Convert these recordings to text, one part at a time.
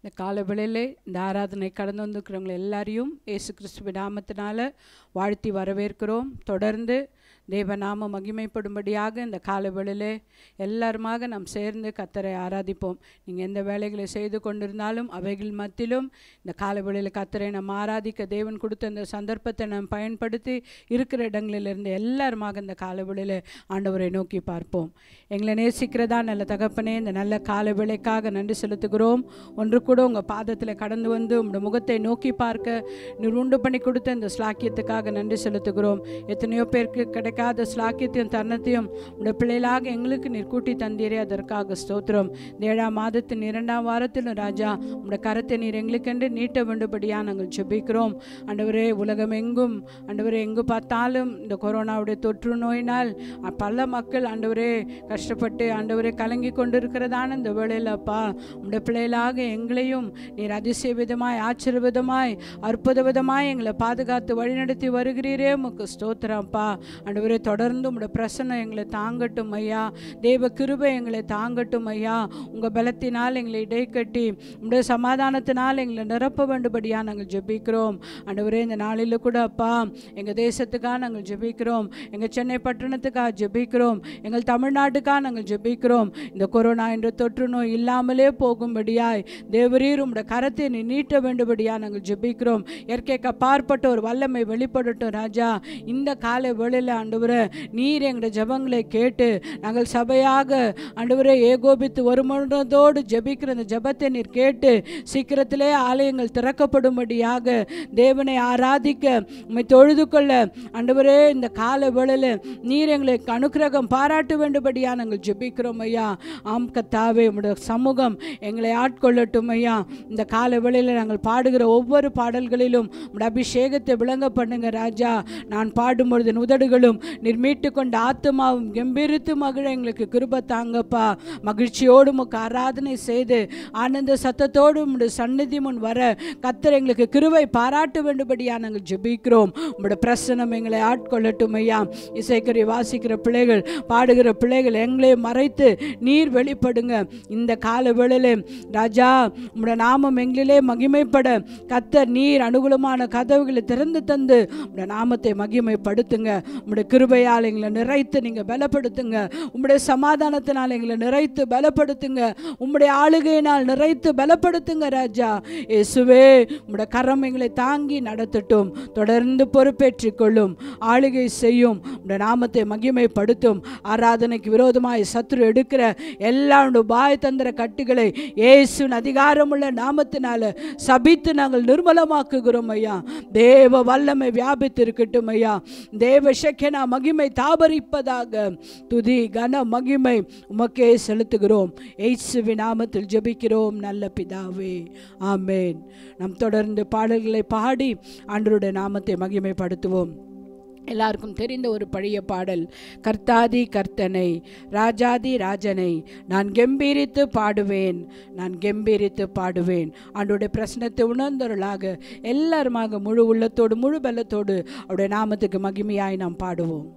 இந்த கால வேளையிலே இந்த ஆராதனை கடந்து வந்திருக்கிறவங்க எல்லாரையும் இயேசு கிறிஸ்துவ நாமத்தினால வாழ்த்தி வரவேற்கிறோம் தொடர்ந்து தேவநாம மகிமைப்படும்படியாக இந்த கால வேளையிலே எல்லாருமாக நாம் சேர்ந்து கத்தரை ஆராதிப்போம் நீங்கள் எந்த வேலைகளை செய்து கொண்டிருந்தாலும் அவைகள் மத்தியிலும் இந்த கால வேளையில் கத்தரை நாம் ஆராதிக்க தேவன் கொடுத்த இந்த சந்தர்ப்பத்தை நாம் பயன்படுத்தி இருக்கிற இடங்களிலிருந்து எல்லாருமாக இந்த கால வேளையில் ஆண்டவரை நோக்கி பார்ப்போம் எங்களை நேசிக்கிறதா நல்ல தகப்பனே இந்த நல்ல கால வேளைக்காக நன்றி செலுத்துகிறோம் ஒன்று கூட உங்கள் பாதத்தில் கடந்து வந்து உங்களோட முகத்தை நோக்கி பார்க்க நீர் உண்டு பண்ணி கொடுத்த இந்த ஸ்லாக்கியத்துக்காக நன்றி செலுத்துகிறோம் எத்தனையோ பேருக்கு கிடைக்காத ஸ்லாக்கியத்தையும் தருணத்தையும் உடைய பிள்ளைகளாக எங்களுக்கு நீர் கூட்டி தந்தீரே அதற்காக ஸ்தோத்திரம் இந்த ஏழாம் மாதத்தின் இரண்டாம் வாரத்திலும் ராஜா உடைய கரத்தை நீர் எங்களுக்கென்று நீட்ட வேண்டுபடியாக நாங்கள் ஜெபிக்கிறோம் ஆண்டவரே உலகம் எங்கும் ஆண்டவரே எங்கு பார்த்தாலும் இந்த கொரோனாவுடைய தொற்று நோயினால் அ, பல மக்கள் ஆண்டவரே கஷ்டப்பட்டு ஆண்டவரே கலங்கி கொண்டிருக்கிறதான இந்த வேளையில் அப்பா உடைய பிள்ளைகளாக எங்களையும் நீர் அதிசய விதமாய் ஆச்சரிய அற்புத விதமாய் எங்களை பாதுகாத்து வழிநடத்தி வருகிறீரே உமக்கு ஸ்தோத்திரம் அப்பா ஆண்டவரே தொடர்ந்து உடைய பிரசன்னம் எங்களை தாங்கட்டும் ஐயா தேவ கிருபை எங்களை தாங்கட்டும் ஐயா உங்கள் பலத்தினால் எங்களை இடைக்கட்டி உடைய சமாதானத்தினால் எங்களை நிரப்ப வேண்டுபடியாக நாங்கள் ஜெபிக்கிறோம் ஆண்டவரே இந்த நாளில் கூட அப்பா எங்கள் தேசத்துக்காக நாங்கள் ஜெபிக்கிறோம் எங்கள் சென்னை பட்டணத்துக்காக ஜெபிக்கிறோம் எங்கள் தமிழ்நாட்டுக்காக நாங்கள் ஜெபிக்கிறோம் இந்த கொரோனா என்ற தொற்று நோய் இல்லாமலே போகும்படியாய் தேவரீர் உம்முடைய கரத்தை நீ நீட்ட வேண்டுபடியாக நாங்கள் ஜெபிக்கிறோம் இயற்கைக்கு அப்பாற்பட்ட ஒரு வல்லமை வெளிப்படட்டும் ராஜா இந்த காலை வேளையில் ஆண்டவரே நீர் எங்களுடைய ஜெபங்களை கேட்டு நாங்கள் சபையாக ஆண்டவரே ஏகோபித்து ஒரு மனதோடு ஜெபிக்கிற இந்த ஜெபத்தை நீர் கேட்டு சீக்கிரத்திலே ஆலயங்கள் திறக்கப்படும்படியாக தேவனை ஆராதிக்க உம்மை தொழுது கொள்ள ஆண்டவரே இந்த கால வேளையில் நீர் எங்களுக்கு அனுக்கிரகம் பாராட்ட வேண்டுபடியா நாங்கள் ஜெபிக்கிறோம் ஐயா ஆம் கத்தாவே உம்முடைய சமூகம் எங்களை ஆட்கொள்ளட்டும் ஐயா இந்த கால வேளையில் நாங்கள் பாடுகிற ஒவ்வொரு பாடல்களிலும் உம்முடைய அபிஷேகத்தை விளங்க பண்ணுங்க ராஜா நான் பாடும்பொழுது என் உதடுகளும் நீர் மீட்டு கொண்ட ஆத்மாவும் கம்பீரித்து மகிழ எங்களுக்கு கிருப தாங்கப்பா மகிழ்ச்சியோடு உமக்கு ஆராதனை செய்து ஆனந்த சத்தத்தோடு உம்முடைய சந்நிதி முன் வர கத்தர் எங்களுக்கு கிருவை பாராட்ட வேண்டுபடியா நாங்கள் ஜெபிக்கிறோம் உம்முடைய பிரசனம் எங்களை ஆட்கொள்ளட்டும் ஐயா இசைக்கறி வாசிக்கிற பிள்ளைகள் பாடுகிற பிள்ளைகள் எங்களை மறைத்து நீர் வெளிப்படுங்க இந்த கால வேளையிலே ராஜா உம்முடைய நாமம் எங்களிலே மகிமைப்பட கத்தர் நீர் அனுகூலமான கதவுகளை திறந்து தந்து உம்முடைய நாமத்தை மகிமைப்படுத்துங்க உம்முடைய கிருபையால் எங்களை நிறைத்து நீங்கள் பலப்படுத்துங்க உம்முடைய சமாதானத்தினால் எங்களை நிறைத்து பலப்படுத்துங்க உம்முடைய ஆளுகையினால் நிறைத்து பலப்படுத்துங்க ராஜா இயேசுவே உம்முடைய கரம் எங்களை தாங்கி நடத்தட்டும் தொடர்ந்து பொறுப்பேற்றுக் கொள்ளும் ஆளுகை செய்யும் உம்முடைய நாமத்தை மகிமைப்படுத்தும் ஆராதனைக்கு விரோதமாய் சத்துரு எடுக்கிற எல்லா பாய் தந்திர கட்டுகளை இயேசுவின் அதிகாரமுள்ள நாமத்தினால சபித்து நாங்கள் நிர்மலமாக்குகிறோம் ஐயா தேவ வல்லமை வியாபித்து இருக்கட்டும் ஐயா தேவ சக்கனா மகிமை தாபரிப்பதாக துதி கன மகிமை உமக்கே செலுத்துகிறோம் இயேசுவின் நாமத்தில் ஜெபிக்கிறோம் நல்ல பிதாவே ஆமென் நம் தொடர்ந்து பாடல்களை பாடி ஆண்டவருடைய நாமத்தை மகிமைப்படுத்துவோம் எல்லாருக்கும் தெரிந்த ஒரு பழைய பாடல் கர்த்தாதி கர்த்தனை ராஜாதி ராஜனை நான் கம்பீரித்து பாடுவேன் நான் கம்பீரித்து பாடுவேன் ஆண்டோடைய பிரச்சனத்தை உணர்ந்தவர்களாக எல்லாருமாக முழு உள்ளத்தோடு முழு பலத்தோடு அவருடைய நாமத்துக்கு மகிமையாய் நாம் பாடுவோம்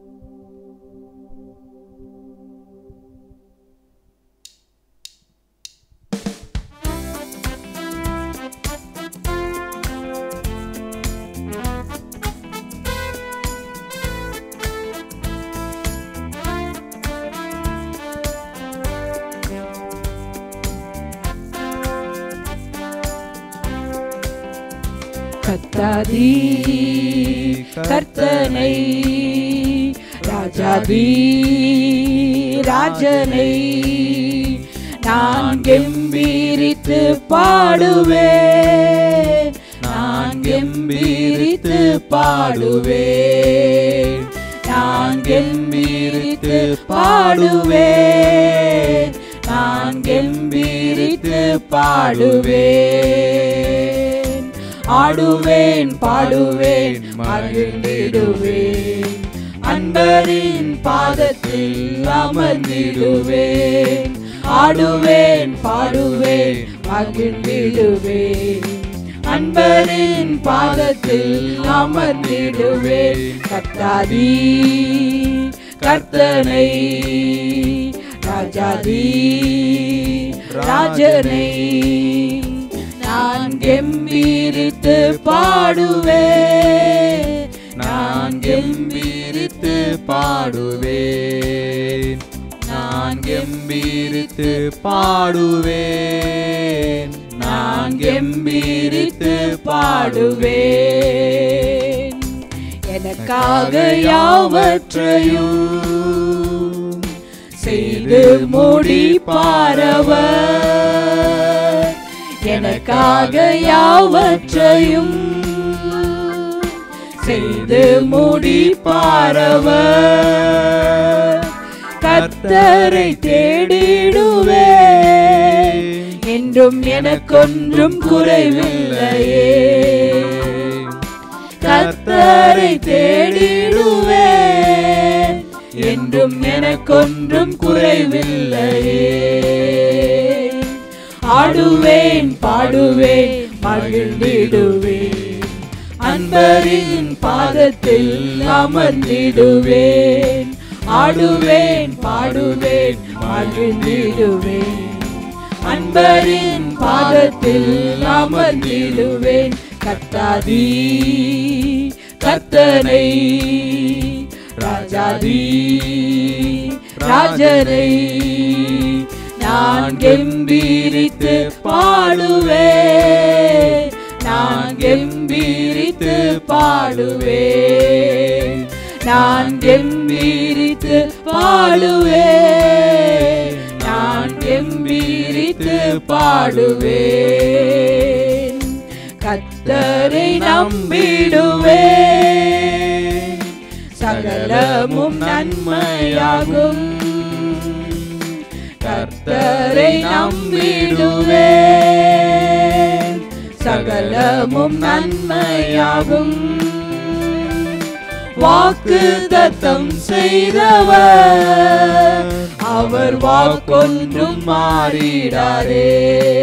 கத்தாதி கர்த்தனை ராஜாதி ராஜனை நான் கம்பீரித்து பாடுவேன் நான் கம்பீரித்து பாடுவேன் நான் கம்பீரித்து பாடுவேன் நான் கம்பீரித்து பாடுவேன் ஆடுவேன் பாடுவேன் மகிழ்ந்திடுவேன் அன்பரின் பாதத்தில் அமர்ந்திடுவேன் ஆடுவேன் பாடுவேன் மகிழ்ந்திடுவேன் அன்பரின் பாதத்தில் அமர்ந்திடுவேன் கத்தாதி கர்த்தனை ராஜாதி ராஜனை நான் கெம்பீரித்து பாடுவேன் நான் கெம்பீரித்து பாடுவேன் நான் கெம்பீரித்து பாடுவேன் நான் கெம்பீரித்து பாடுவேன் பாடுவேன் எனக்காக யாவற்றையும் செய்து முடிப்பாரவர் எனக்காக யாவற்றையும் செய்து முடிப்பாரவர் கர்த்தரை தேடிடுவே என்றும் எனக்கொன்றும் குறைவில்லையே கர்த்தரை தேடிடுவேன் என்றும் எனக்கொன்றும் குறைவில்லையே ஆடுவேன் பாடுவேன் மகிழ்ந்திடுவேன் அன்பரின் பாதத்தில் அமர்ந்திடுவேன் ஆடுவேன் பாடுவேன் மகிழ்ந்திடுவேன் அன்பரின் பாதத்தில் அமர்ந்திடுவேன் கத்தாதி கத்தனை ராஜாதி ராஜனை நான் கெம்பீரித்து பாடுவேன் நான் கெம்பீரித்து பாடுவேன் நான் கெம்பீரித்து பாடுவேன் நான் கெம்பீரித்து பாடுவேன் கத்தரை நம்பிடுவேன் சகலமும் நன்மையாகும் கர்த்தரை நம்பிடுவேன் சகலமும் நன்மையாகும் வாக்கு தத்தம் செய்தவர் அவர் வாக்கொன்றும் மாறிடாரே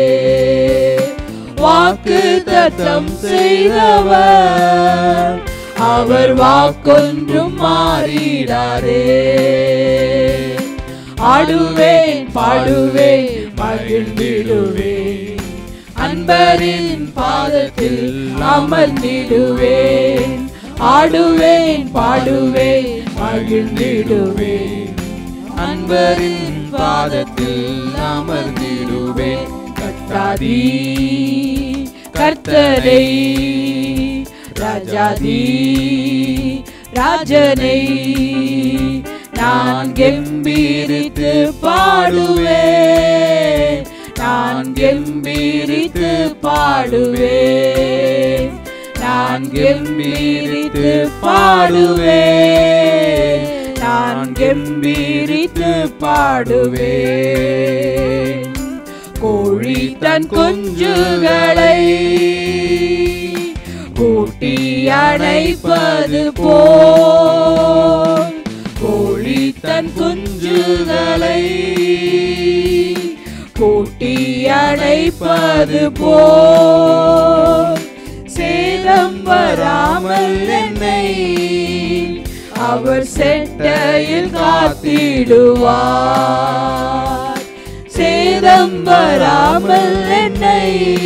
வாக்கு தத்தம் செய்தவர் அவர் வாக்கொன்றும் மாறிடாரே ஆடுவேன் பாடுவேன் மகிழ்ந்திடுவேன் அன்பரின் பாதத்தில் அமர்ந்திடுவேன் ஆடுவேன் பாடுவேன் மகிழ்ந்திடுவேன் அன்பரின் பாதத்தில் அமர்ந்திடுவேன் கத்தாதி கர்த்தரை ராஜாதி ராஜனை நான் கெம்பீரித்து பாடுவேன் நான் கெம்பீரித்து பாடுவேன் நான் கெம்பீரித்து பாடுவேன் நான் கெம்பீரித்து பாடுவேன் கோழி தன் குஞ்சுகளை கூட்டி அணைப்பது போல் கோழி தன் குஞ்சுகளை கூட்டி அணைப்பது போல் சேதம் வராமல் என்னை அவர் செட்டையில் காத்திடுவார் சேதம் வராமல் என்னை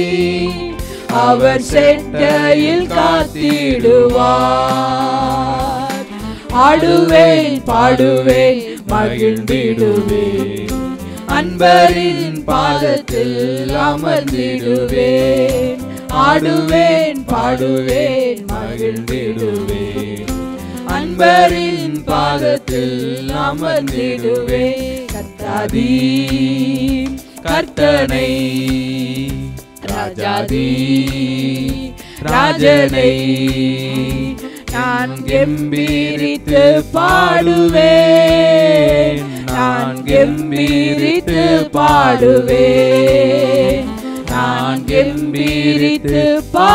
அவர் செட்டையில் காத்திடுவார் ஆடுவேன் பாடுவேன் மகிழ்ந்திடுவேன் அன்பரின் பாதத்தில் அமர்ந்திடுவேன் ஆடுவேன் பாடுவேன் மகிழ்ந்திடுவேன் அன்பரின் பாதத்தில் அமர்ந்திடுவேன் கத்தாதி கர்த்தனை ராஜாதி ராஜனை நான் கெம்பீரித்து பாடுவேன் நான் கெம்பீரித்து பாடுவேன் நான் கெம்பீரித்து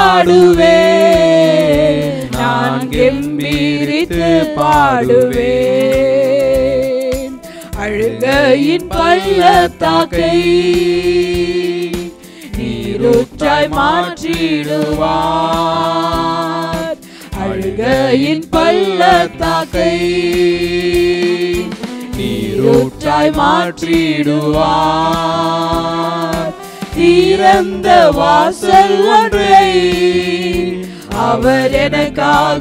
பாடுவேன் நான் கெம்பீரித்து பாடுவேன் அழுகையின் பள்ளத்தாக்கை நீரூற்றாய் மாற்றிடுவார் அழுகையின் பள்ளத்தாக்கை நீரூற்றாய் மாற்றிடுவார் திறந்த வாசல் ஒன்றை அவர் எனக்காக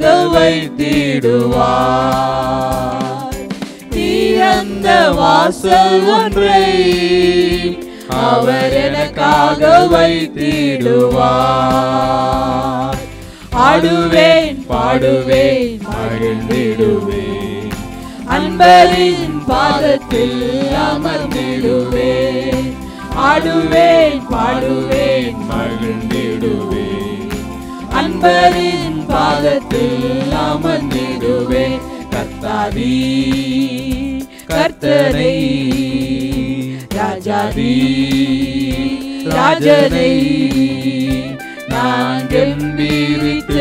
வைத்திடுவார் திறந்த வாசல் ஒன்றை அவர் எனக்காக வைத்திடுவார் ஆடுவேன் பாடுவேன் மகிழ்ந்திடுவேன் அன்பரின் பாதத்தில் அமர்ந்திடுவேன் ஆடுவேன் பாடுவேன் மகிழ்ந்திடுவேன் அன்பரின் பாதத்தில் அமர்ந்திடுவேன் கர்த்தாதி கர்த்தனை ராஜாதி ராஜனை நான் கம்பீரித்து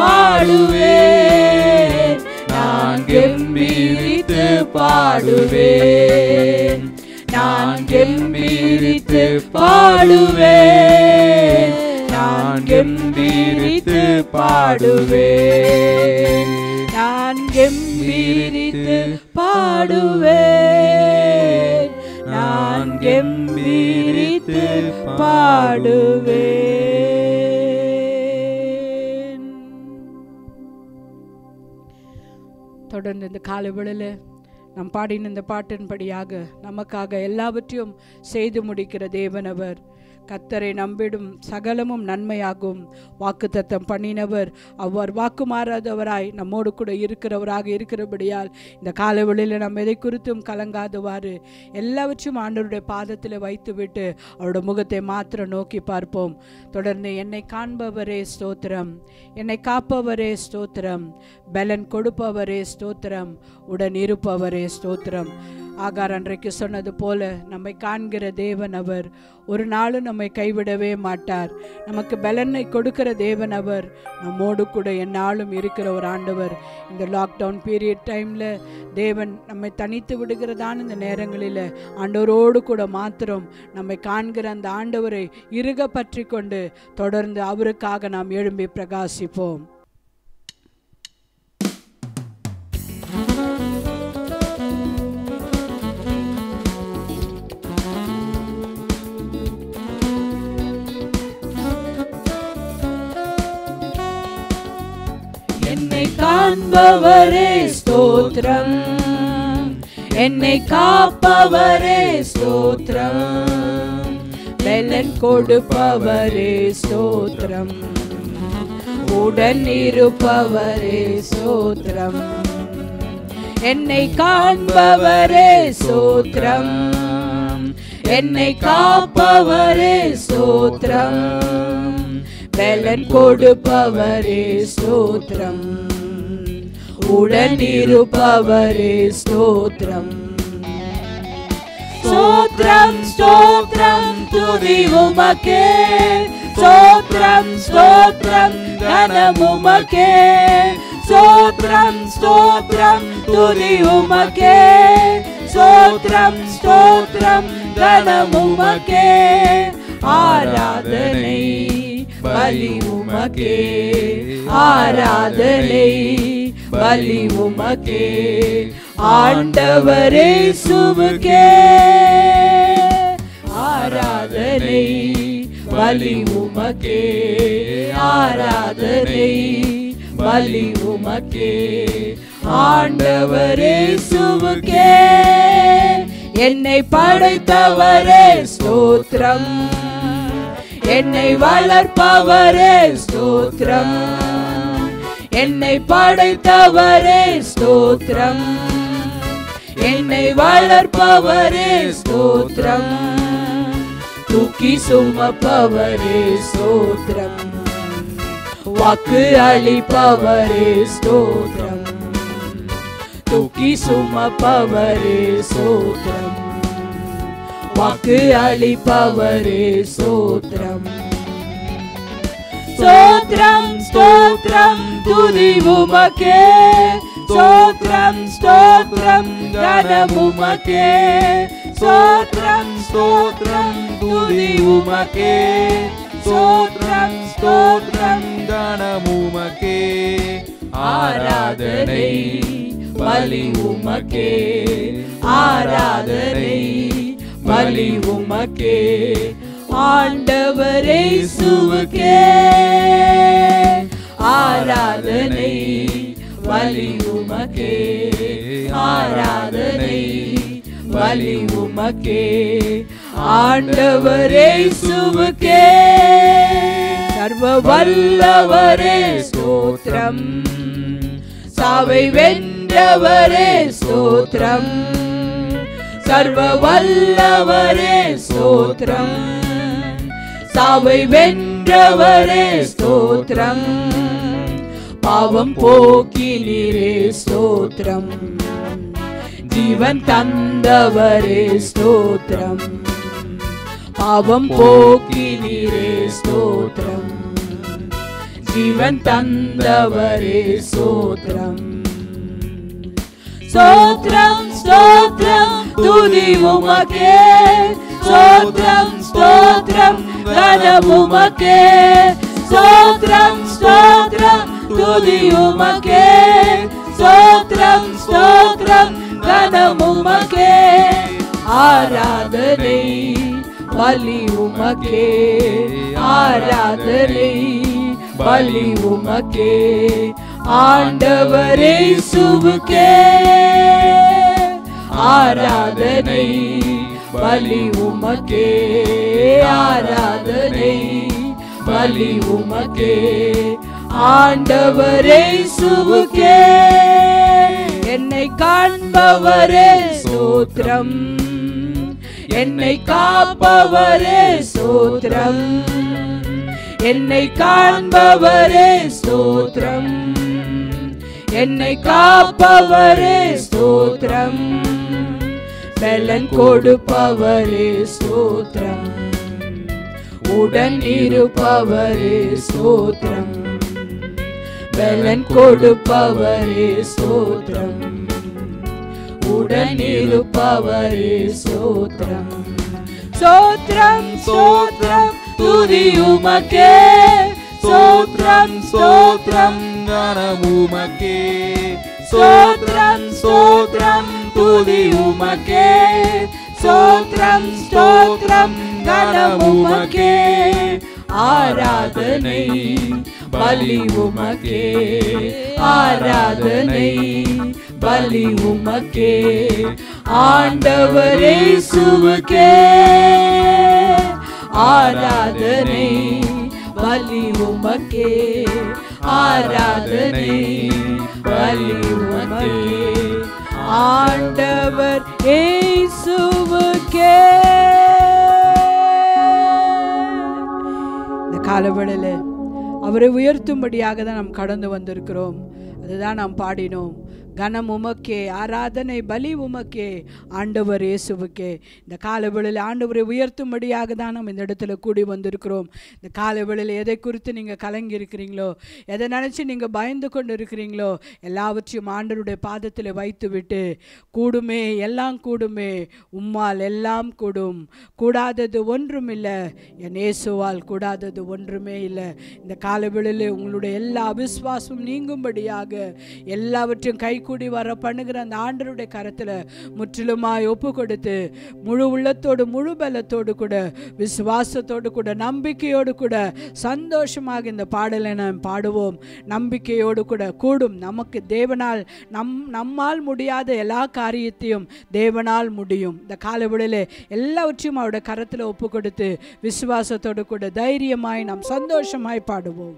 பாடுவேன் நான் கம்பீரித்து பாடுவேன் நான் கம்பீரித்து பாடுவேன் நான் கம்பீரித்து பாடுவேன் நான் கம்பீரித்து பாடுவேன் நான் கம்பீரித்து பாடுவேன் தொடர்ந்து இந்த காலை வேளையில நாம் பாடின இந்த பாட்டின்படியாக நமக்காக எல்லாவற்றையும் செய்து முடிக்கிற தேவன் அவர் கத்தரை நம்பிடும் சகலமும் நன்மையாகும் வாக்குத்தத்தம் பண்ணினவர் அவர் வாக்கு மாறாதவராய் நம்மோடு கூட இருக்கிறவராக இருக்கிறபடியால் இந்த காலவெளியில் நாம் எதை குறித்தும் கலங்காதவாறு எல்லாவற்றையும் ஆண்டவருடைய பாதத்தில் வைத்துவிட்டு அவருடைய முகத்தை மாத்திரம் நோக்கி பார்ப்போம் தொடர்ந்து என்னை காண்பவரே ஸ்தோத்திரம் என்னை காப்பவரே ஸ்தோத்திரம் பலன் கொடுப்பவரே ஸ்தோத்திரம் உடன் இருப்பவரே ஸ்தோத்திரம் ஆகார் அன்றைக்கு சொன்னது போல நம்மை காண்கிற தேவன் அவர் ஒரு நாளும் நம்மை கைவிடவே மாட்டார் நமக்கு பலனை கொடுக்கிற தேவன் அவர் நம்மோடு கூட எந்நாளும் இருக்கிற ஒரு ஆண்டவர் இந்த லாக்டவுன் பீரியட் டைமில் தேவன் நம்மை தனித்து விடுகிறதான இந்த நேரங்களில் ஆண்டவரோடு கூட மாத்திரம் நம்மை காண்கிற அந்த ஆண்டவரை இறுக பற்றி கொண்டு தொடர்ந்து அவருக்காக நாம் எழும்பி பிரகாசிப்போம் என்னை காண்பவரே ஸ்தோத்திரம் என்னை காப்பவரே ஸ்தோத்திரம் பலன் கொடுப்பவரே ஸ்தோத்திரம் உடன் இருப்பவரே ஸ்தோத்திரம் என்னை காண்பவரே ஸ்தோத்திரம் என்னை காப்பவரே ஸ்தோத்திரம் பலன் கொடுப்பவரே ஸ்தோத்திரம் உடன் இருப்பவரே ஸ்தோத்திரம் ஸ்தோத்ரம் ஸ்தோத்ரம் துதி உமக்கே ஸ்தோத்ரம் ஸ்தோத்ரம் கனம் உமக்கே ஸ்தோத்ரம் ஸ்தோத்ரம் துதி உமக்கே ஸ்தோத்ரம் ஸ்தோத்ரம் கனம் உமக்கே ஆராதனை பலி உமக்கே ஆராதனை பலி உமக்கே ஆண்டவரே சுமுகே ஆராதனை பலி உமக்கே ஆராதனை பலி உமக்கே ஆண்டவரே சுமுகே என்னை படைத்தவரே ஸ்தோத்திரம் என்னை வளர்ப்பவரே ஸ்தோத்திரம் என்னை படைத்தவரே ஸ்தோத்திரம் என்னை வளர்ப்பவரே ஸ்தோத்திரம் தூக்கி சுமப்பவரே ஸ்தோத்திரம் வாக்கு அளிப்பவரே ஸ்தோத்திரம் தூக்கி சுமப்பவரே ஸ்தோத்திரம் வாக்கு அளிப்பவரே ஸ்தோத்திரம் ஸ்தோத்ரம் ஸ்தோத்ரம் துதி உமக்கே ஸ்தோத்ரம் ஸ்தோத்ரம் கனம் உமக்கே ஸ்தோத்ரம் ஸ்தோத்ரம் துதி உமக்கே ஸ்தோத்ரம் ஸ்தோத்ரம் கணமுமக்கே ஆராதனை பலி உமக்கே ஆராதனை பலி உமக்கே ஆண்டவரே சுவுக்கே ஆராதனை வலி உமக்கே ஆராதனை வலி உமக்கே ஆண்டவரே சுவுக்கே சர்வ வல்லவரே ஸ்தோத்திரம் சாவை வென்றவரே ஸ்தோத்திரம் சர்வ வல்லவரே ஸ்தோத்திரம் சாவை வென்றவரே ஸ்தோத்திரம் பாவம் போக்கினீரே ஸ்தோத்திரம் ஜீவன் தந்தவரே ஸ்தோத்திரம் பாவம் போக்கினீரே ஸ்தோத்திரம் ஜீவன் தந்தவரே ஸ்தோத்திரம் ஸ்தோத்திரம் ஸ்தோத்திரம் துதி உமக்கே ஸ்தோத்திரம் ஸ்தோத்திரம் கனம் உமக்கே ஸ்தோத்திரம் ஸ்தோத்திரம் துதி உமக்கே ஸ்தோத்திரம் ஸ்தோத்திரம் கனம் உமக்கே ஆராதனை பலி உமக்கே ஆராதனை பலி உமக்கே ஆண்டவரே சுவுக்கே ஆராதனை பலி உமக்கே ஆராதனை பலி உமக்கே ஆண்டவரே சுவுக்கே என்னை காண்பவரே சோத்திரம் என்னை காப்பவரே சோத்திரம் என்னை காண்பவரே ஸ்தோத்திரம் என்னை காப்பவரே ஸ்தோத்திரம் பலன் கொடுப்பவரே ஸ்தோத்திரம் உடன் இருப்பவரே ஸ்தோத்திரம் பலன் கொடுப்பவரே ஸ்தோத்திரம் உடன் இருப்பவரே ஸ்தோத்திரம் ஸ்தோத்திரம் ஸ்தோத்திரம் துதி உமக்கே ஸ்தோத்திரம் ஸ்தோத்திரம் கனமுமக்கே ஸ்தோத்திரம் ஸ்தோத்திரம் துதி உமக்கே ஸ்தோத்திரம் ஸ்தோத்திரம் கனம் உமக்கே ஆராதனை பலி உமக்கே ஆராதனை பலி உமக்கே ஆண்டவரே சுவுக்கே ஆராதனை பலி உமக்கே ஆராதனை பலி உமக்கே ஆண்டவர் இயேசுவுக்கே இந்த காலவேளையில அவரை உயர்த்தும்படியாக தான் நாம் கடந்து வந்திருக்கிறோம் அதுதான் நாம் பாடினோம் கனம் உமக்கே ஆராதனை பலி உமக்கே ஆண்டவர் இயேசுவுக்கே இந்த காலவேளையில் ஆண்டவரை உயர்த்தும்படியாக தான் நாம் இந்த இடத்துல கூடி வந்திருக்கிறோம் இந்த காலவேளையில் எதை குறித்து நீங்கள் கலங்கி இருக்கிறீங்களோ எதை நினச்சி நீங்கள் பயந்து கொண்டு இருக்கிறீங்களோ எல்லாவற்றையும் ஆண்டவருடைய பாதத்தில் வைத்து விட்டு கூடுமே எல்லாம் கூடுமே உம்மால் எல்லாம் கூடும் கூடாதது ஒன்றும் இல்லை என் இயேசுவால் கூடாதது ஒன்றுமே இல்லை இந்த காலவேளையில் உங்களுடைய எல்லா அவிஸ்வாசமும் நீங்கும்படியாக எல்லாவற்றையும் கைகூடி வர பண்ணுகிற அந்த ஆண்டருடைய கரத்தில் முற்றிலுமாய் ஒப்பு கொடுத்து முழு உள்ளத்தோடு முழு பலத்தோடு கூட விசுவாசத்தோடு கூட நம்பிக்கையோடு கூட சந்தோஷமாக இந்த பாடலை நாம் பாடுவோம் நம்பிக்கையோடு கூட கூடும் நமக்கு தேவனால் நம் நம்மால் முடியாத எல்லா காரியத்தையும் தேவனால் முடியும் இந்த காலவெளியில் எல்லாவற்றையும் அவருடைய கரத்தில் ஒப்பு கொடுத்து விசுவாசத்தோடு கூட தைரியமாய் நாம் சந்தோஷமாய் பாடுவோம்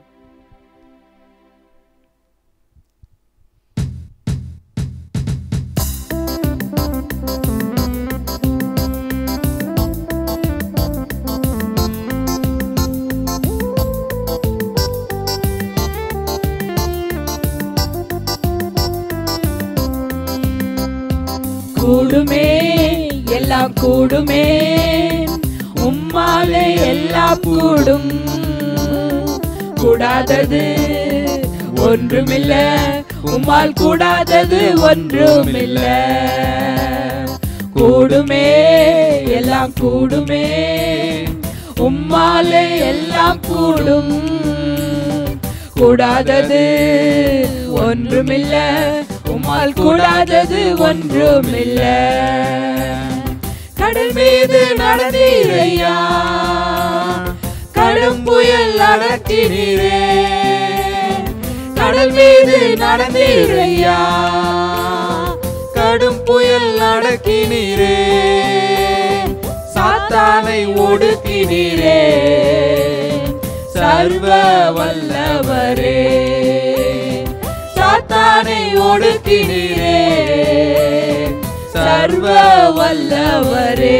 கூடுமே எல்லாம் கூடுமே உம்மாலே எல்லாம் கூடும் கூடாதது ஒன்றுமில்ல உம்மால் கூடாதது ஒன்றுமில்ல கூடுமே எல்லாம் கூடுமே உம்மாலே எல்லாம் கூடும் கூடாதது ஒன்றுமில்ல உம்மால் கூடாதது ஒன்றுமில்ல கடல் மீது நடந்தீரையா கடும் புயல் அடக்கினீரே கடல் மீது நடந்தீரையா கடும் புயல் அடக்கினீரே சாத்தானை ஒடுக்கினீரே சர்வ வல்லவரே சாத்தானை ஒடுக்கினீரே சர்வ வல்லவரே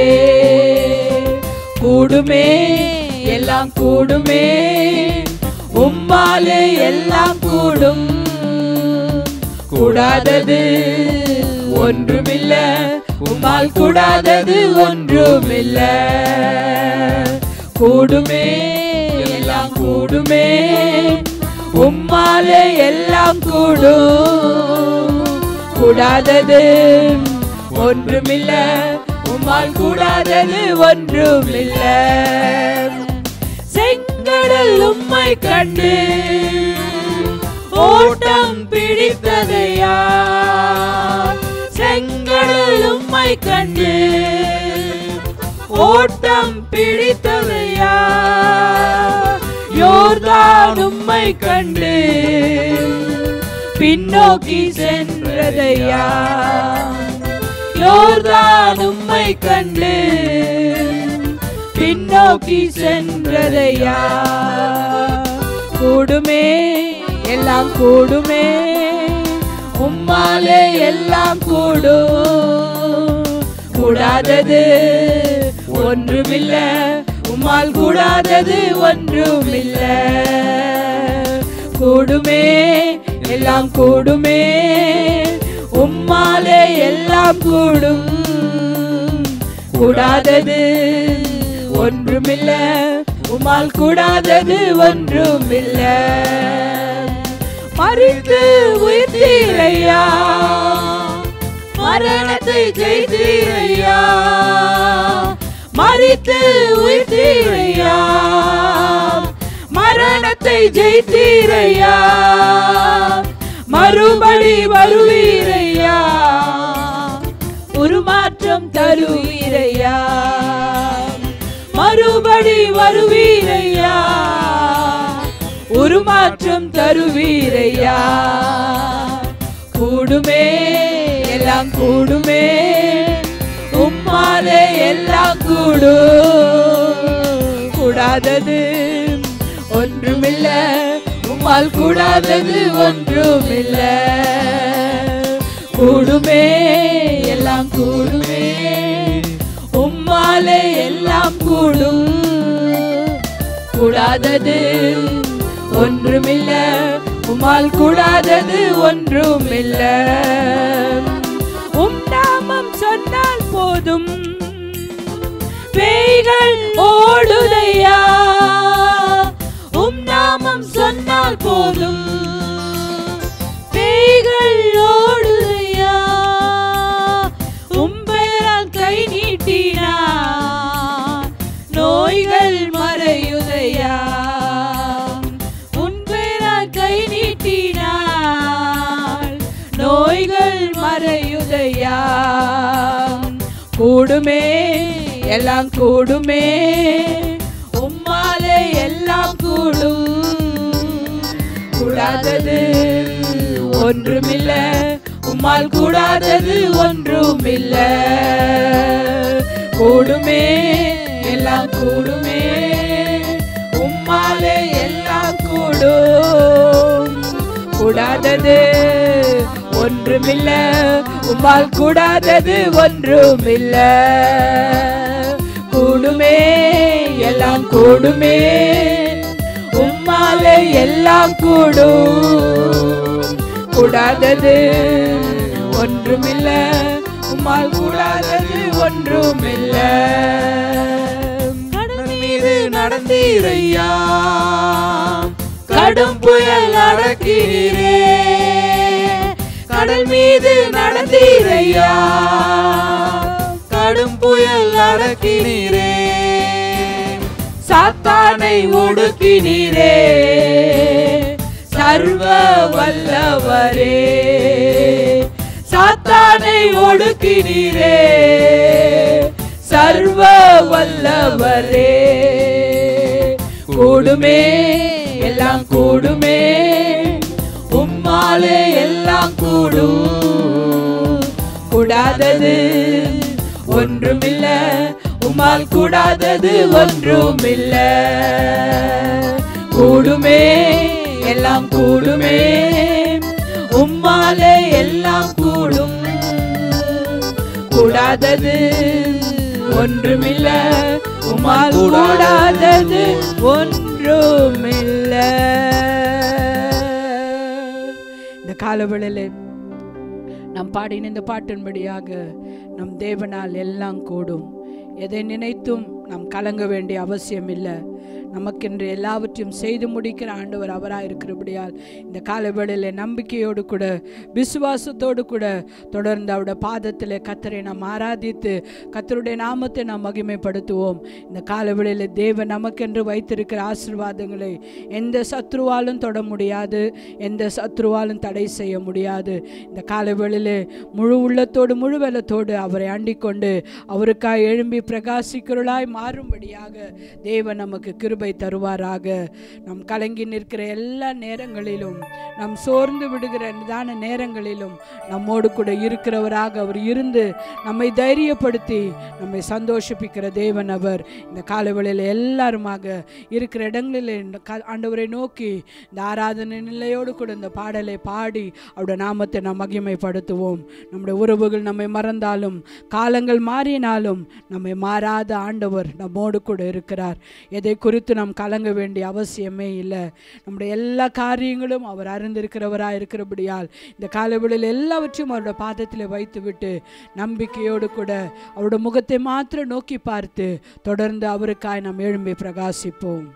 கூடுமே எல்லாம் கூடுமே உம்மாலே எல்லாம் கூடும் கூடாதது ஒன்றுமில்ல உம்மால் கூடாதது ஒன்றுமில்ல கூடுமே எல்லாம் கூடுமே உம்மாலே எல்லாம் கூடும் கூடாதது ஒன்றுமில்ல உம்மால் கூடாதது ஒன்றுமில்ல செங்கடல் உம்மை கண்டு ஓட்டம் பிடித்ததையா செங்கடல் உம்மை கண்டு ஓட்டம் பிடித்ததையா யோர்தான் உம்மை கண்டு பின்னோக்கி சென்றதையா யோர்தான் உம்மை கண்டு பின்னோக்கி சென்றதையா கூடுமே எல்லாம் கூடுமே உம்மாலே எல்லாம் கூடும் கூடாதது ஒன்றுமில்ல உம்மால் கூடாதது ஒன்றுமில்ல கூடுமே எல்லாம் கூடுமே உம்மாலே எல்லாம் கூடும் கூடாதது ஒன்றுமில்ல உம்மால் கூடாதது ஒன்றுமில்ல மறித்து உயிர்த்தீரையா மரணத்தை ஜெயித்தீரையா மறித்து உயிர்த்தீரையா மரணத்தை ஜெயித்தீரையா மறுபடி வருவீரையா உருமாற்றம் தருவீரையா மறுபடி வருவீரையா உருமாற்றம் தருவீரையா கூடுமே எல்லாம் கூடுமே உம்மாலே எல்லாம் கூடும் கூடாதது ஒன்றுமில்ல உம்மால் கூடாதது ஒன்றுமில்ல கூடுமே எல்லாம் கூடுமே உம்மாலே எல்லாம் கூடும் கூடாதது ஒன்றுமில்ல உம்மால் கூடாதது ஒன்றுமில்ல உம் நாமம் சொன்னால் போதும் பேய்கள் ஓடுதையா உம் நாமம் சொன்னால் போதும் பேய்கள் ஓடுதையா உம் பெயரால் கை நீட்டினா நோய்கள் மறையுதையா உன் பெயரால் கை நீட்டினாள் நோய்கள் மறையுதையா கூடுமே எல்லாம் கூடுமே உம்மாலே எல்லாம் கூடும் கூடாதது ஒன்றுமில்ல உம்மால் கூடாதது ஒன்றுமில்ல கூடுமே எல்லாம் கூடுமே உம்மாலே எல்லாம் கூடும் கூடாதது ஒன்றுமில்ல உம்மால் கூடாதது ஒன்றுமில்ல கூடுமே எல்லாம் கூடுமே உம்மாலே எல்லாம் கூடும் கூடாதது ஒன்றுமில்ல உம்மால் கூடாதது ஒன்றுமில்ல கடல் மீது நடந்தீரையா கடும் புயல் அடக்கிறீரே கடல் மீது நடந்தீரையா கடும் புயல் அடக்கினீரே சாத்தானை ஒடுக்கினீரே சர்வ வல்லவரே சாத்தானை ஒடுக்கினீரே சர்வ வல்லவரே கூடுமே எல்லாம் கூடுமே உம்மாலே எல்லாம் கூடும் கூடாதது ஒன்றுமில்ல உம்மால் கூடாதது ஒன்றுமில்ல கூடுமே எல்லாம் கூடுமே உம்மாலே எல்லாம் கூடும் கூடாதது ஒன்றுமில்ல உம்மால் கூடாதது ஒன்றுமில்ல இந்த காலவெளியிலே நாம் பாடின இந்த பாட்டின்படியாக நம் தேவனால் எல்லாம் கூடும் எதை நினைத்தும் நாம் கலங்க வேண்டிய அவசியம் இல்லை நமக்கென்று எல்லாவற்றையும் செய்து முடிக்கிற ஆண்டவர் அவராக இருக்கிறபடியால் இந்த காலவேளையில் நம்பிக்கையோடு கூட விசுவாசத்தோடு கூட தொடர்ந்து அவருடைய பாதத்தில் கத்தரை நாம் ஆராதித்து கத்தருடைய நாமத்தை நாம் மகிமைப்படுத்துவோம் இந்த காலவேளையில் தேவன் நமக்கென்று வைத்திருக்கிற ஆசீர்வாதங்களை எந்த சத்ருவாலும் தொட முடியாது எந்த சத்ருவாலும் தடை செய்ய முடியாது இந்த காலவேளையில் முழு உள்ளத்தோடு முழு வெள்ளத்தோடு அவரை அண்டிக் கொண்டு அவருக்காய் எழும்பி பிரகாசிக்கிறளாய் மாறும்படியாக தேவன் நமக்கு கிருபை தருவாராக நாம் கலங்கி நிற்கிற எல்லா நேரங்களிலும் நாம் சோர்ந்து விடுகிற நிதான நேரங்களிலும் நம்மோடு கூட இருக்கிறவராக அவர் இருந்து நம்மை தைரியப்படுத்தி நம்மை சந்தோஷிப்பிக்கிற தேவன் அவர் இந்த காலவெளியில் எல்லாருமாக இருக்கிற இடங்களில் இந்த க- ஆண்டவரை நோக்கி இந்த ஆராதனை நிலையோடு கூட இந்த பாடலை பாடி அவருடைய நாமத்தை நாம் மகிமைப்படுத்துவோம் நம்முடைய உறவுகள் நம்மை மறந்தாலும் காலங்கள் மாறினாலும் நம்மை மாறாத ஆண்டவர் நம்மோடு கூட இருக்கிறார் எதை குறித்து நாம் கலங்க வேண்டிய அவசியமே இல்லை நம்முடைய எல்லா காரியங்களும் அவர் அறிந்திருக்கிறவராக இருக்கிறபடியால் இந்த காலவெளியில் எல்லாவற்றையும் அவருடைய பாதத்தில் வைத்துவிட்டு நம்பிக்கையோடு கூட அவருடைய முகத்தை மாத்திரம் நோக்கி பார்த்து தொடர்ந்து அவருக்காய் நாம் எழும்பி பிரகாசிப்போம்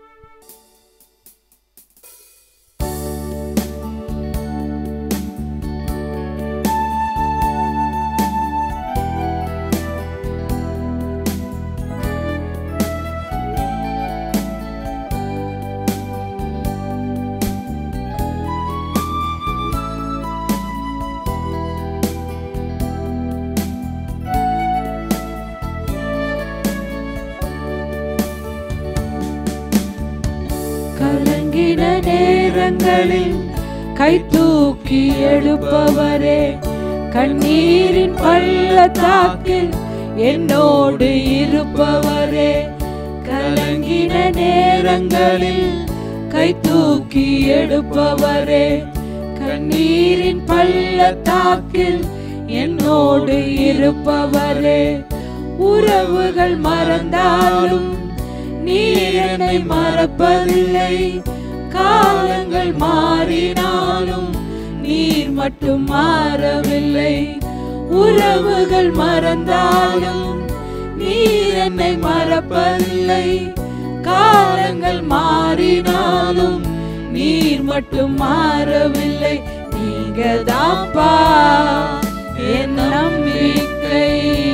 கலங்கின நேரங்களில் கை தூக்கி எழுப்பவரே கண்ணீரின் பள்ளத்தாக்கில் என்னோடு இருப்பவரே கலங்கின நேரங்களில் கை தூக்கி எடுப்பவரே கண்ணீரின் பள்ளத்தாக்கில் என்னோடு இருப்பவரே உறவுகள் மறந்தாலும் நீர் என்னை மறப்பதில்லை காலங்கள் மாறினாலும் நீர் மட்டும் மாறவில்லை உறவுகள் மறந்தாலும் நீர் என்னை மறப்பதில்லை காலங்கள் மாறினாலும் நீர் மட்டும் மாறவில்லை நீங்க தாப்பா என் நம்பிக்கை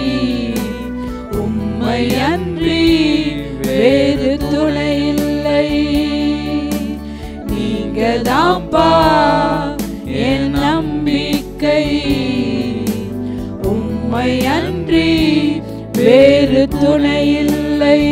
உம்மை அன்றி வேறு துணை இல்லை நீங்க தாப்பா என் நம்பிக்கை உம்மை அன்றி வேறு துணை இல்லை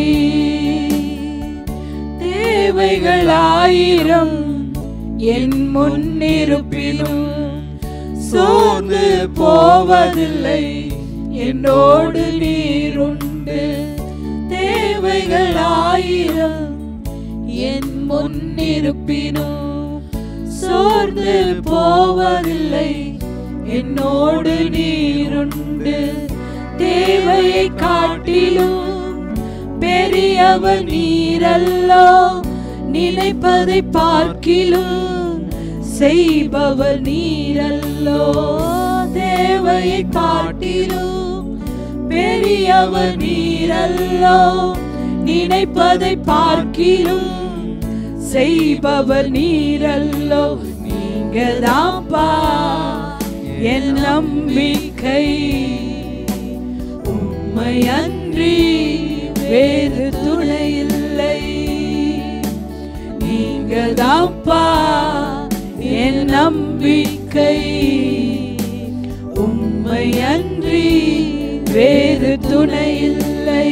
தேவைகள் ஆயிரம் என் முன்னிருப்பிலும் சோர்ந்து போவதில்லை என்னோடு நீருண்டு தேவைகள் ஆயிரம் என் முன்னிருப்பினும் சோர்ந்து போவதில்லை என்னோடு நீருண்டு தேவையை காட்டிலும் பெரியவர் நீரல்லோ நினைப்பதை பார்க்கிலும் செய்பவர் நீரல்லோ தேவையை காட்டிலும் பெரியவர் நீரல்லோ நினைப்பதை பார்க்கிலும் செய்பவர் நீரல்லோ நீங்க தாப்பா என் நம்பிக்கை உம்மை அன்றி வேறு துணை இல்லை நீங்க தாப்பா என் நம்பிக்கை உம்மை அன்றி வேறு துணை இல்லை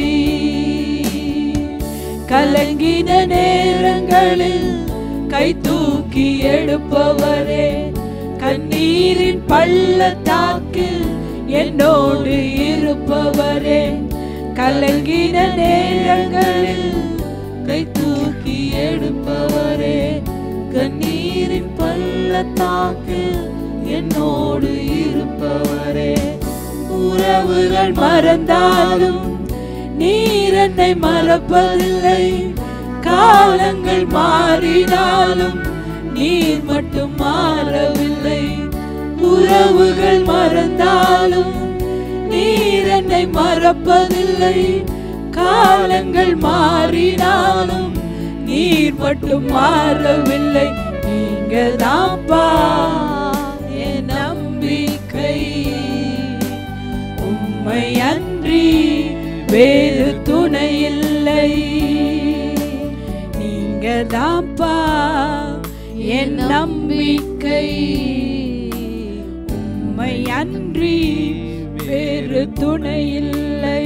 கலங்கின நேரங்களில் கை தூக்கி எடுப்பவரே கண்ணீரின் பள்ளத்தாக்கில் என்னோடு இருப்பவரே கலங்கின நேரங்களில் கை தூக்கி எடுப்பவரே கண்ணீரின் பள்ளத்தாக்கில் என்னோடு இருப்பவரே உறவுகள் மறந்தாலும் நீர் என்னை மறப்பதில்லை காலங்கள் மாறினாலும் நீர் மட்டும் மாறவில்லை உறவுகள் மறந்தாலும் நீர் என்னை மறப்பதில்லை காலங்கள் மாறினாலும் நீர் மட்டும் மாறவில்லை நீங்க தான்ப்பா என் நம்பிக்கை உம்மை அன்றி வேறு துணை இல்லை நீங்க தான்ப்பா என் நம்பிக்கை உம்மை அன்றி வேறு துணை இல்லை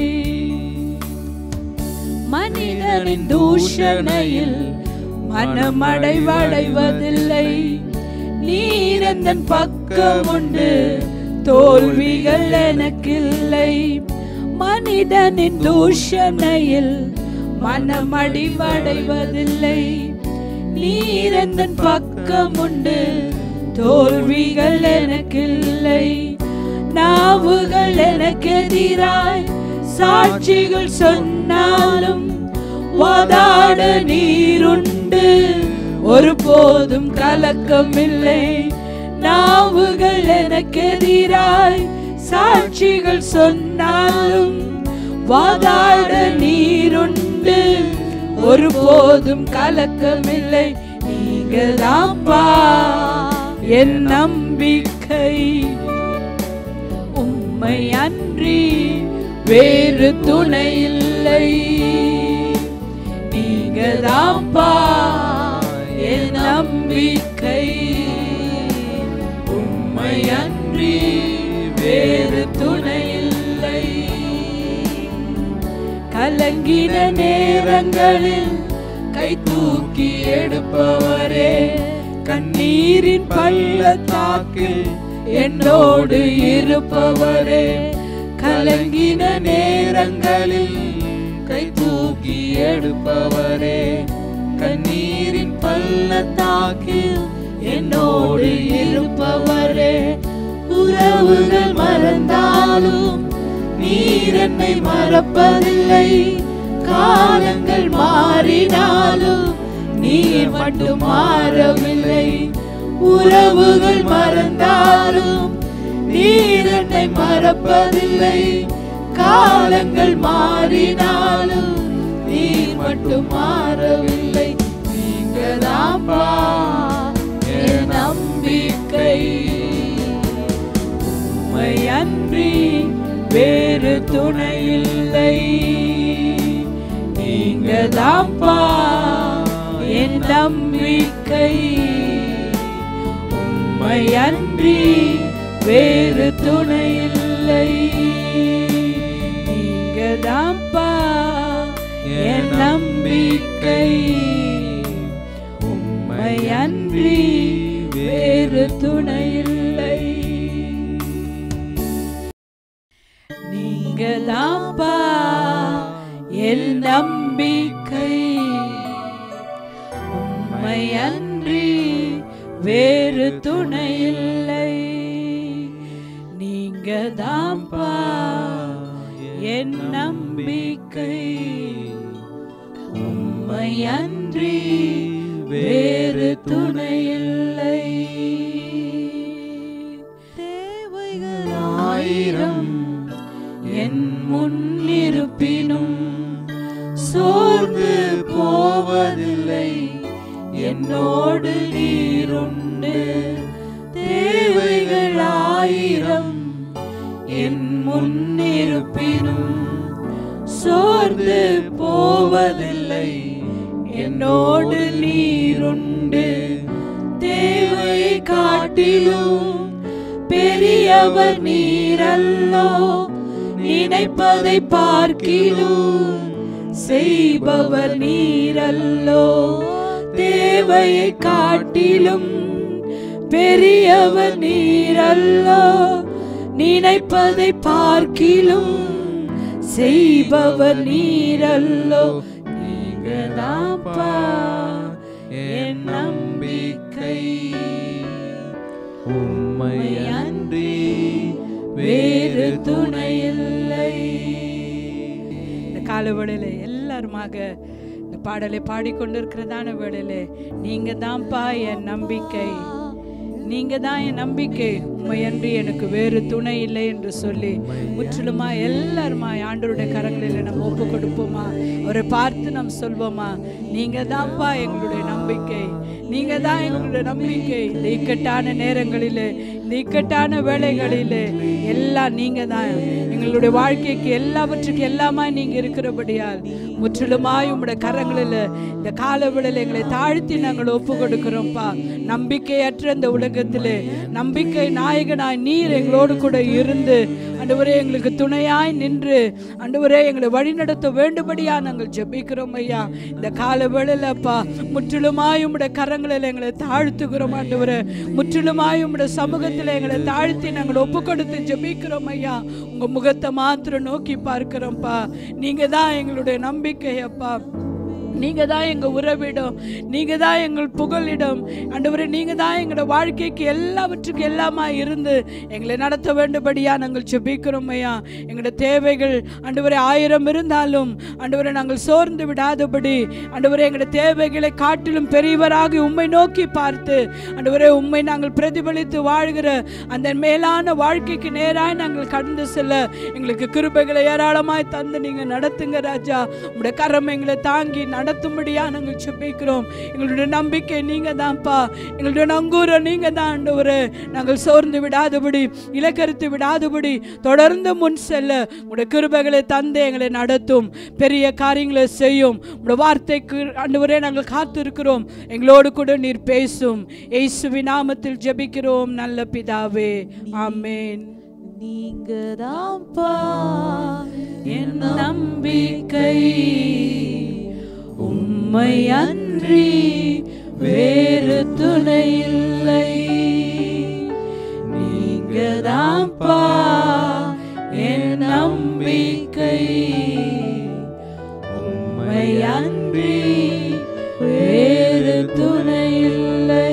மனிதனின் தூஷணையில் மனமடைவடைவதில்லை நீரந்தன் பக்கம் உண்டு தோல்விகள் எனக்கில்லை மனிதனின் தூஷணையில் மனமடிவடைவதில்லை நீரந்தன் பக்கம் உண்டு தோல்விகள் எனக்கில்லை நாவுகள் எனக்கு எதிராய் சாட்சிகள் சொன்னாலும் வாதாட நீருண்டு ஒருபோதும் கலக்கமில்லை நாவுகள் எனக்கு எதிராய் சாட்சிகள் சொன்னாலும் வாதாட நீருண்டு ஒருபோதும் கலக்கமில்லை நீங்க தான்ப்பா என் நம்பிக்கை உம்மை அன்றி வேறு துணை இல்லை நீங்க தான்ப்பா என் நம்பிக்கை உம்மை அன்றி வேறு துணை இல்லை கலங்கின நேரங்களில் கை தூக்கி எடுப்பவரே கண்ணீரின் பள்ளத்தாக்கில் என்னோடு இருப்பவரே கலங்கின நேரங்களில் கை தூக்கி எடுப்பவரே கண்ணீரின் பள்ளத்தாக்கில் என்னோடு இருப்பவரே உறவுகள் மறந்தாலும் நீர் என்னை மறப்பதில்லை காலங்கள் மாறினாலும் நீர் மட்டும் மாறவில்லை உறவுகள் மறந்தாலும் நீர் என்னை மறப்பதில்லை காலங்கள் மாறினாலும் நீர் மட்டும் மாறவில்லை நீங்க தான்ப்பா என் நம்பிக்கை உம்மை அன்றி வேறு துணை இல்லை நீங்க தான்ப்பா என் நம்பிக்கை உம்மை அன்றி வேறு துணை இல்லை நீங்க தான்ப்பா என் நம்பிக்கை உம்மை அன்றி வேறு துணை இல்லை நீங்க தான்ப்பா என் நம்பிக்கை உம்மை அன்றி வேறு துணை இல்லை நீங்க தான்ப்பா என் நம்பிக்கை உம்மை அன்றி வேறு துணை இல்லை தேவைகள் ஆயிரம் என் முன்னிருப்பினும் சோர்ந்து போவதில்லை என்னோடு நீருண்டு தேவைகள் ஆயிரம் என் முன்னிருப்பினும் சோர்ந்து போவதில்லை என்னோடு நீருண்டு தேவை காட்டிலும் பெரியவர் நீரல்லோ நினைப்பதை பார்க்கிலும் செய்பவர் நீரல்லோ தேவையை காட்டிலும் பெரியவர் நீரல்லோ நினைப்பதை பார்க்கிலும் செய்பவர் நீரல்லோ நீங்கதான்ப்பா என் நம்பிக்கை உம்மை அன்றி வேறு துணையில்லை இந்த கால வேளையில எல்லாருமாக இந்த பாடலை பாடிக்கொண்டிருக்கிறதான வேளையில நீங்க தான்ப்பா என் நம்பிக்கை நீங்க தான் என் நம்பிக்கை உண்மையன்றி எனக்கு வேறு துணை இல்லை என்று சொல்லி முற்றிலுமா எல்லாருமா ஆண்டவருடைய கரங்களில் நம்ம ஒப்பு கொடுப்போமா அவரை பார்த்து நாம் சொல்வோமா நீங்க தான்ப்பா எங்களுடைய நம்பிக்கை நீங்க தான் எங்களுடைய நம்பிக்கை இந்த இக்கட்டான நேரங்களிலே இந்த இக்கட்டான வேளைகளிலே எல்லாம் நீங்க தான் எங்களுடைய வாழ்க்கைக்கு எல்லாவற்றுக்கும் எல்லாமா நீங்க இருக்கிறபடியால் முற்றிலுமாய் உம்முடைய கரங்களில் இந்த காலவிடல எங்களை தாழ்த்தி நாங்கள் ஒப்பு கொடுக்கிறோம்ப்பா நம்பிக்கையற்ற இந்த உலகத்திலே நம்பிக்கை நாயகனாய் நீர் எங்களோடு கூட இருந்து ஆண்டவரே எங்களுக்கு துணையாய் நின்று ஆண்டவரே எங்களை வழிநடத்த வேண்டுபடியா நாங்கள் ஜெபிக்கிறோம் ஐயா இந்த கால வேளையிலப்பா முற்றிலுமாய் உம்முடைய கரங்களில் எங்களை தாழ்த்துகிறோம் ஆண்டவரே முற்றிலுமாய் உம்முடைய சமூகத்தில் எங்களை தாழ்த்தி நாங்கள் ஒப்பு கொடுத்து ஜெபிக்கிறோம் ஐயா உங்க முகத்தை மாத்திரம் நோக்கி பார்க்கிறோம்ப்பா நீங்க தான் எங்களுடைய நம்பிக்கை அப்பா நீங்க தான் எங்க உறவிடம் நீங்க தான் எங்கள் புகலிடம் ஆண்டவரே நீங்க தான் எங்களோட வாழ்க்கைக்கு எல்லாவற்றுக்கும் எல்லாமா இருந்து எங்களை நடத்த வேண்டும்படியா நாங்கள் ஜெபிக்கிறோம் ஐயா எங்களோட தேவைகள் ஆண்டவரே ஆயிரம் இருந்தாலும் ஆண்டவரே நாங்கள் சோர்ந்து விடாதபடி ஆண்டவரே எங்களோட தேவைகளை காட்டிலும் பெரியவராகி உம்மை நோக்கி பார்த்து ஆண்டவரே உம்மை நாங்கள் பிரதிபலித்து வாழ்கிற அந்த மேலான வாழ்க்கைக்கு நேராய் நாங்கள் கடந்து செல்ல எங்களுக்கு கிருபைகளை ஏராளமாய் தந்து நீங்க நடத்துங்க ராஜா உங்களுடைய கரம் எங்களை தாங்கி நடத்தும்படியா நாங்கள் செபிக்கிறோம் எங்களுடைய நம்பிக்கை நீங்க தான்ப்பா எங்களுடைய நங்கூரம் நீங்க தான் ஆண்டவரே நாங்கள் சோர்ந்து விடாதபடி இலக்கரித்து விடாதபடி தொடர்ந்து முன் செல்ல உங்களுடைய கிருபைகளை தந்து எங்களை நடத்தும் பெரிய காரியங்களை செய்யும் உங்களுடைய வார்த்தைக்கு ஆண்டவரே நாங்கள் காத்திருக்கிறோம் எங்களோடு கூட நீர் பேசும் இயேசுவின் நாமத்தில் ஜெபிக்கிறோம் நல்ல பிதாவே ஆமென் நீங்க தான்ப்பா என் நம்பிக்கை உம்மை அன்றி வேறு துணை இல்லை நீங்க தான்ப்பா என் நம்பிக்கை உம்மை அன்றி வேறு துணை இல்லை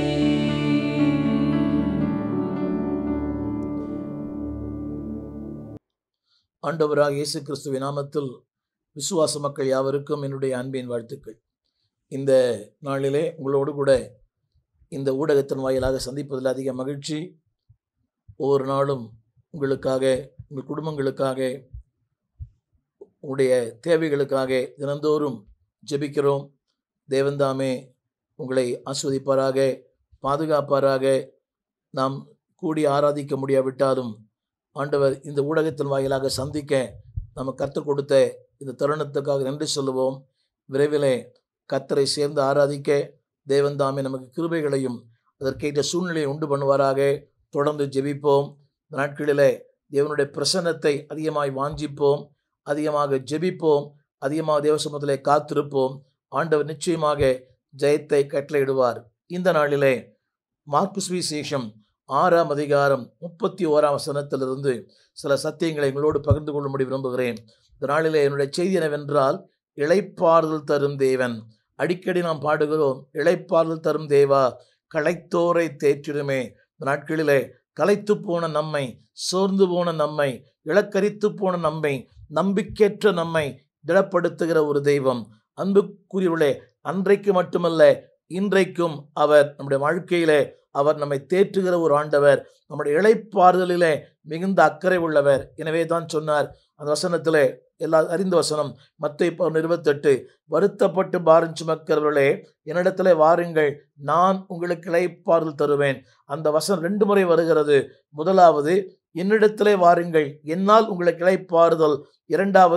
ஆண்டவராக இயேசு கிறிஸ்துவின் நாமத்தில் விசுவாச மக்கள் யாவருக்கும் என்னுடைய அன்பின் வாழ்த்துக்கள் இந்த நாளிலே உங்களோடு கூட இந்த ஊடகத்தின் வாயிலாக சந்திப்பதில் அதிக மகிழ்ச்சி ஒவ்வொரு நாளும் உங்களுக்காக உங்கள் குடும்பங்களுக்காக உங்களுடைய தேவைகளுக்காக தினந்தோறும் ஜெபிக்கிறோம் தேவன்தாமே உங்களை ஆஸ்வதிப்பாராக பாதுகாப்பாராக நாம் கூடி ஆராதிக்க முடியாவிட்டாலும் ஆண்டவர் இந்த ஊடகத்தின் வாயிலாக சந்திக்க நம்ம கற்றுக் கொடுத்த இந்த தருணத்துக்காக நன்றி சொல்லுவோம் விரைவிலே கத்தரை சேர்ந்து ஆராதிக்க தேவன் தாமே நமக்கு கிருபைகளையும் அதற்கேற்ற சூழ்நிலையை உண்டு பண்ணுவாராக தொடர்ந்து ஜெபிப்போம் இந்த நாட்களிலே தேவனுடைய பிரசன்னத்தை அதிகமாய் வாஞ்சிப்போம் அதிகமாக ஜெபிப்போம் அதிகமாக தேவசமத்திலே காத்திருப்போம் ஆண்டவர் நிச்சயமாக ஜெயத்தை கட்டளையிடுவார் இந்த நாளிலே மார்க்கு சுவிசேஷம் ஆறாம் அதிகாரம் முப்பத்தி ஓராம் வசனத்திலிருந்து சில சத்தியங்களை எங்களோடு பகிர்ந்து கொள்ளும்படி விரும்புகிறேன் இந்த நாளிலே என்னுடைய செய்தி என்னவென்றால் இளைப்பாறுதல் தரும் தேவன் அடிக்கடி நாம் பாடுகிறோம் இளைப்பாறுதல் தரும் தேவா களைத்தோரை தேற்றிடுமே இந்த நாட்களிலே களைத்து போன நம்மை சோர்ந்து போன நம்மை இலக்கரித்து போன நம்மை நம்பிக்கையற்ற நம்மை திடப்படுத்துகிற ஒரு தெய்வம் அன்புக்குரியவர்களே அன்றைக்கு மட்டுமல்ல இன்றைக்கும் அவர் நம்முடைய வாழ்க்கையிலே அவர் நம்மை தேற்றுகிற ஒரு ஆண்டவர் நம்முடைய இழைப்பாறுதலிலே மிகுந்த அக்கறை உள்ளவர் எனவே தான் சொன்னார் அந்த வசனத்திலே எல்லா அறிந்த வசனம் மத்தை இருபத்தெட்டு வருத்தப்பட்டு பாரம் சுமக்கிறவர்களே என்னிடத்திலே வாருங்கள் நான் உங்களுக்கு இழைப்பாறுதல் தருவேன் அந்த வசனம் ரெண்டு முறை வருகிறது முதலாவது என்னிடத்திலே வாருங்கள் என்னால் உங்களுக்கு இழைப்பாறுதல் இரண்டாவது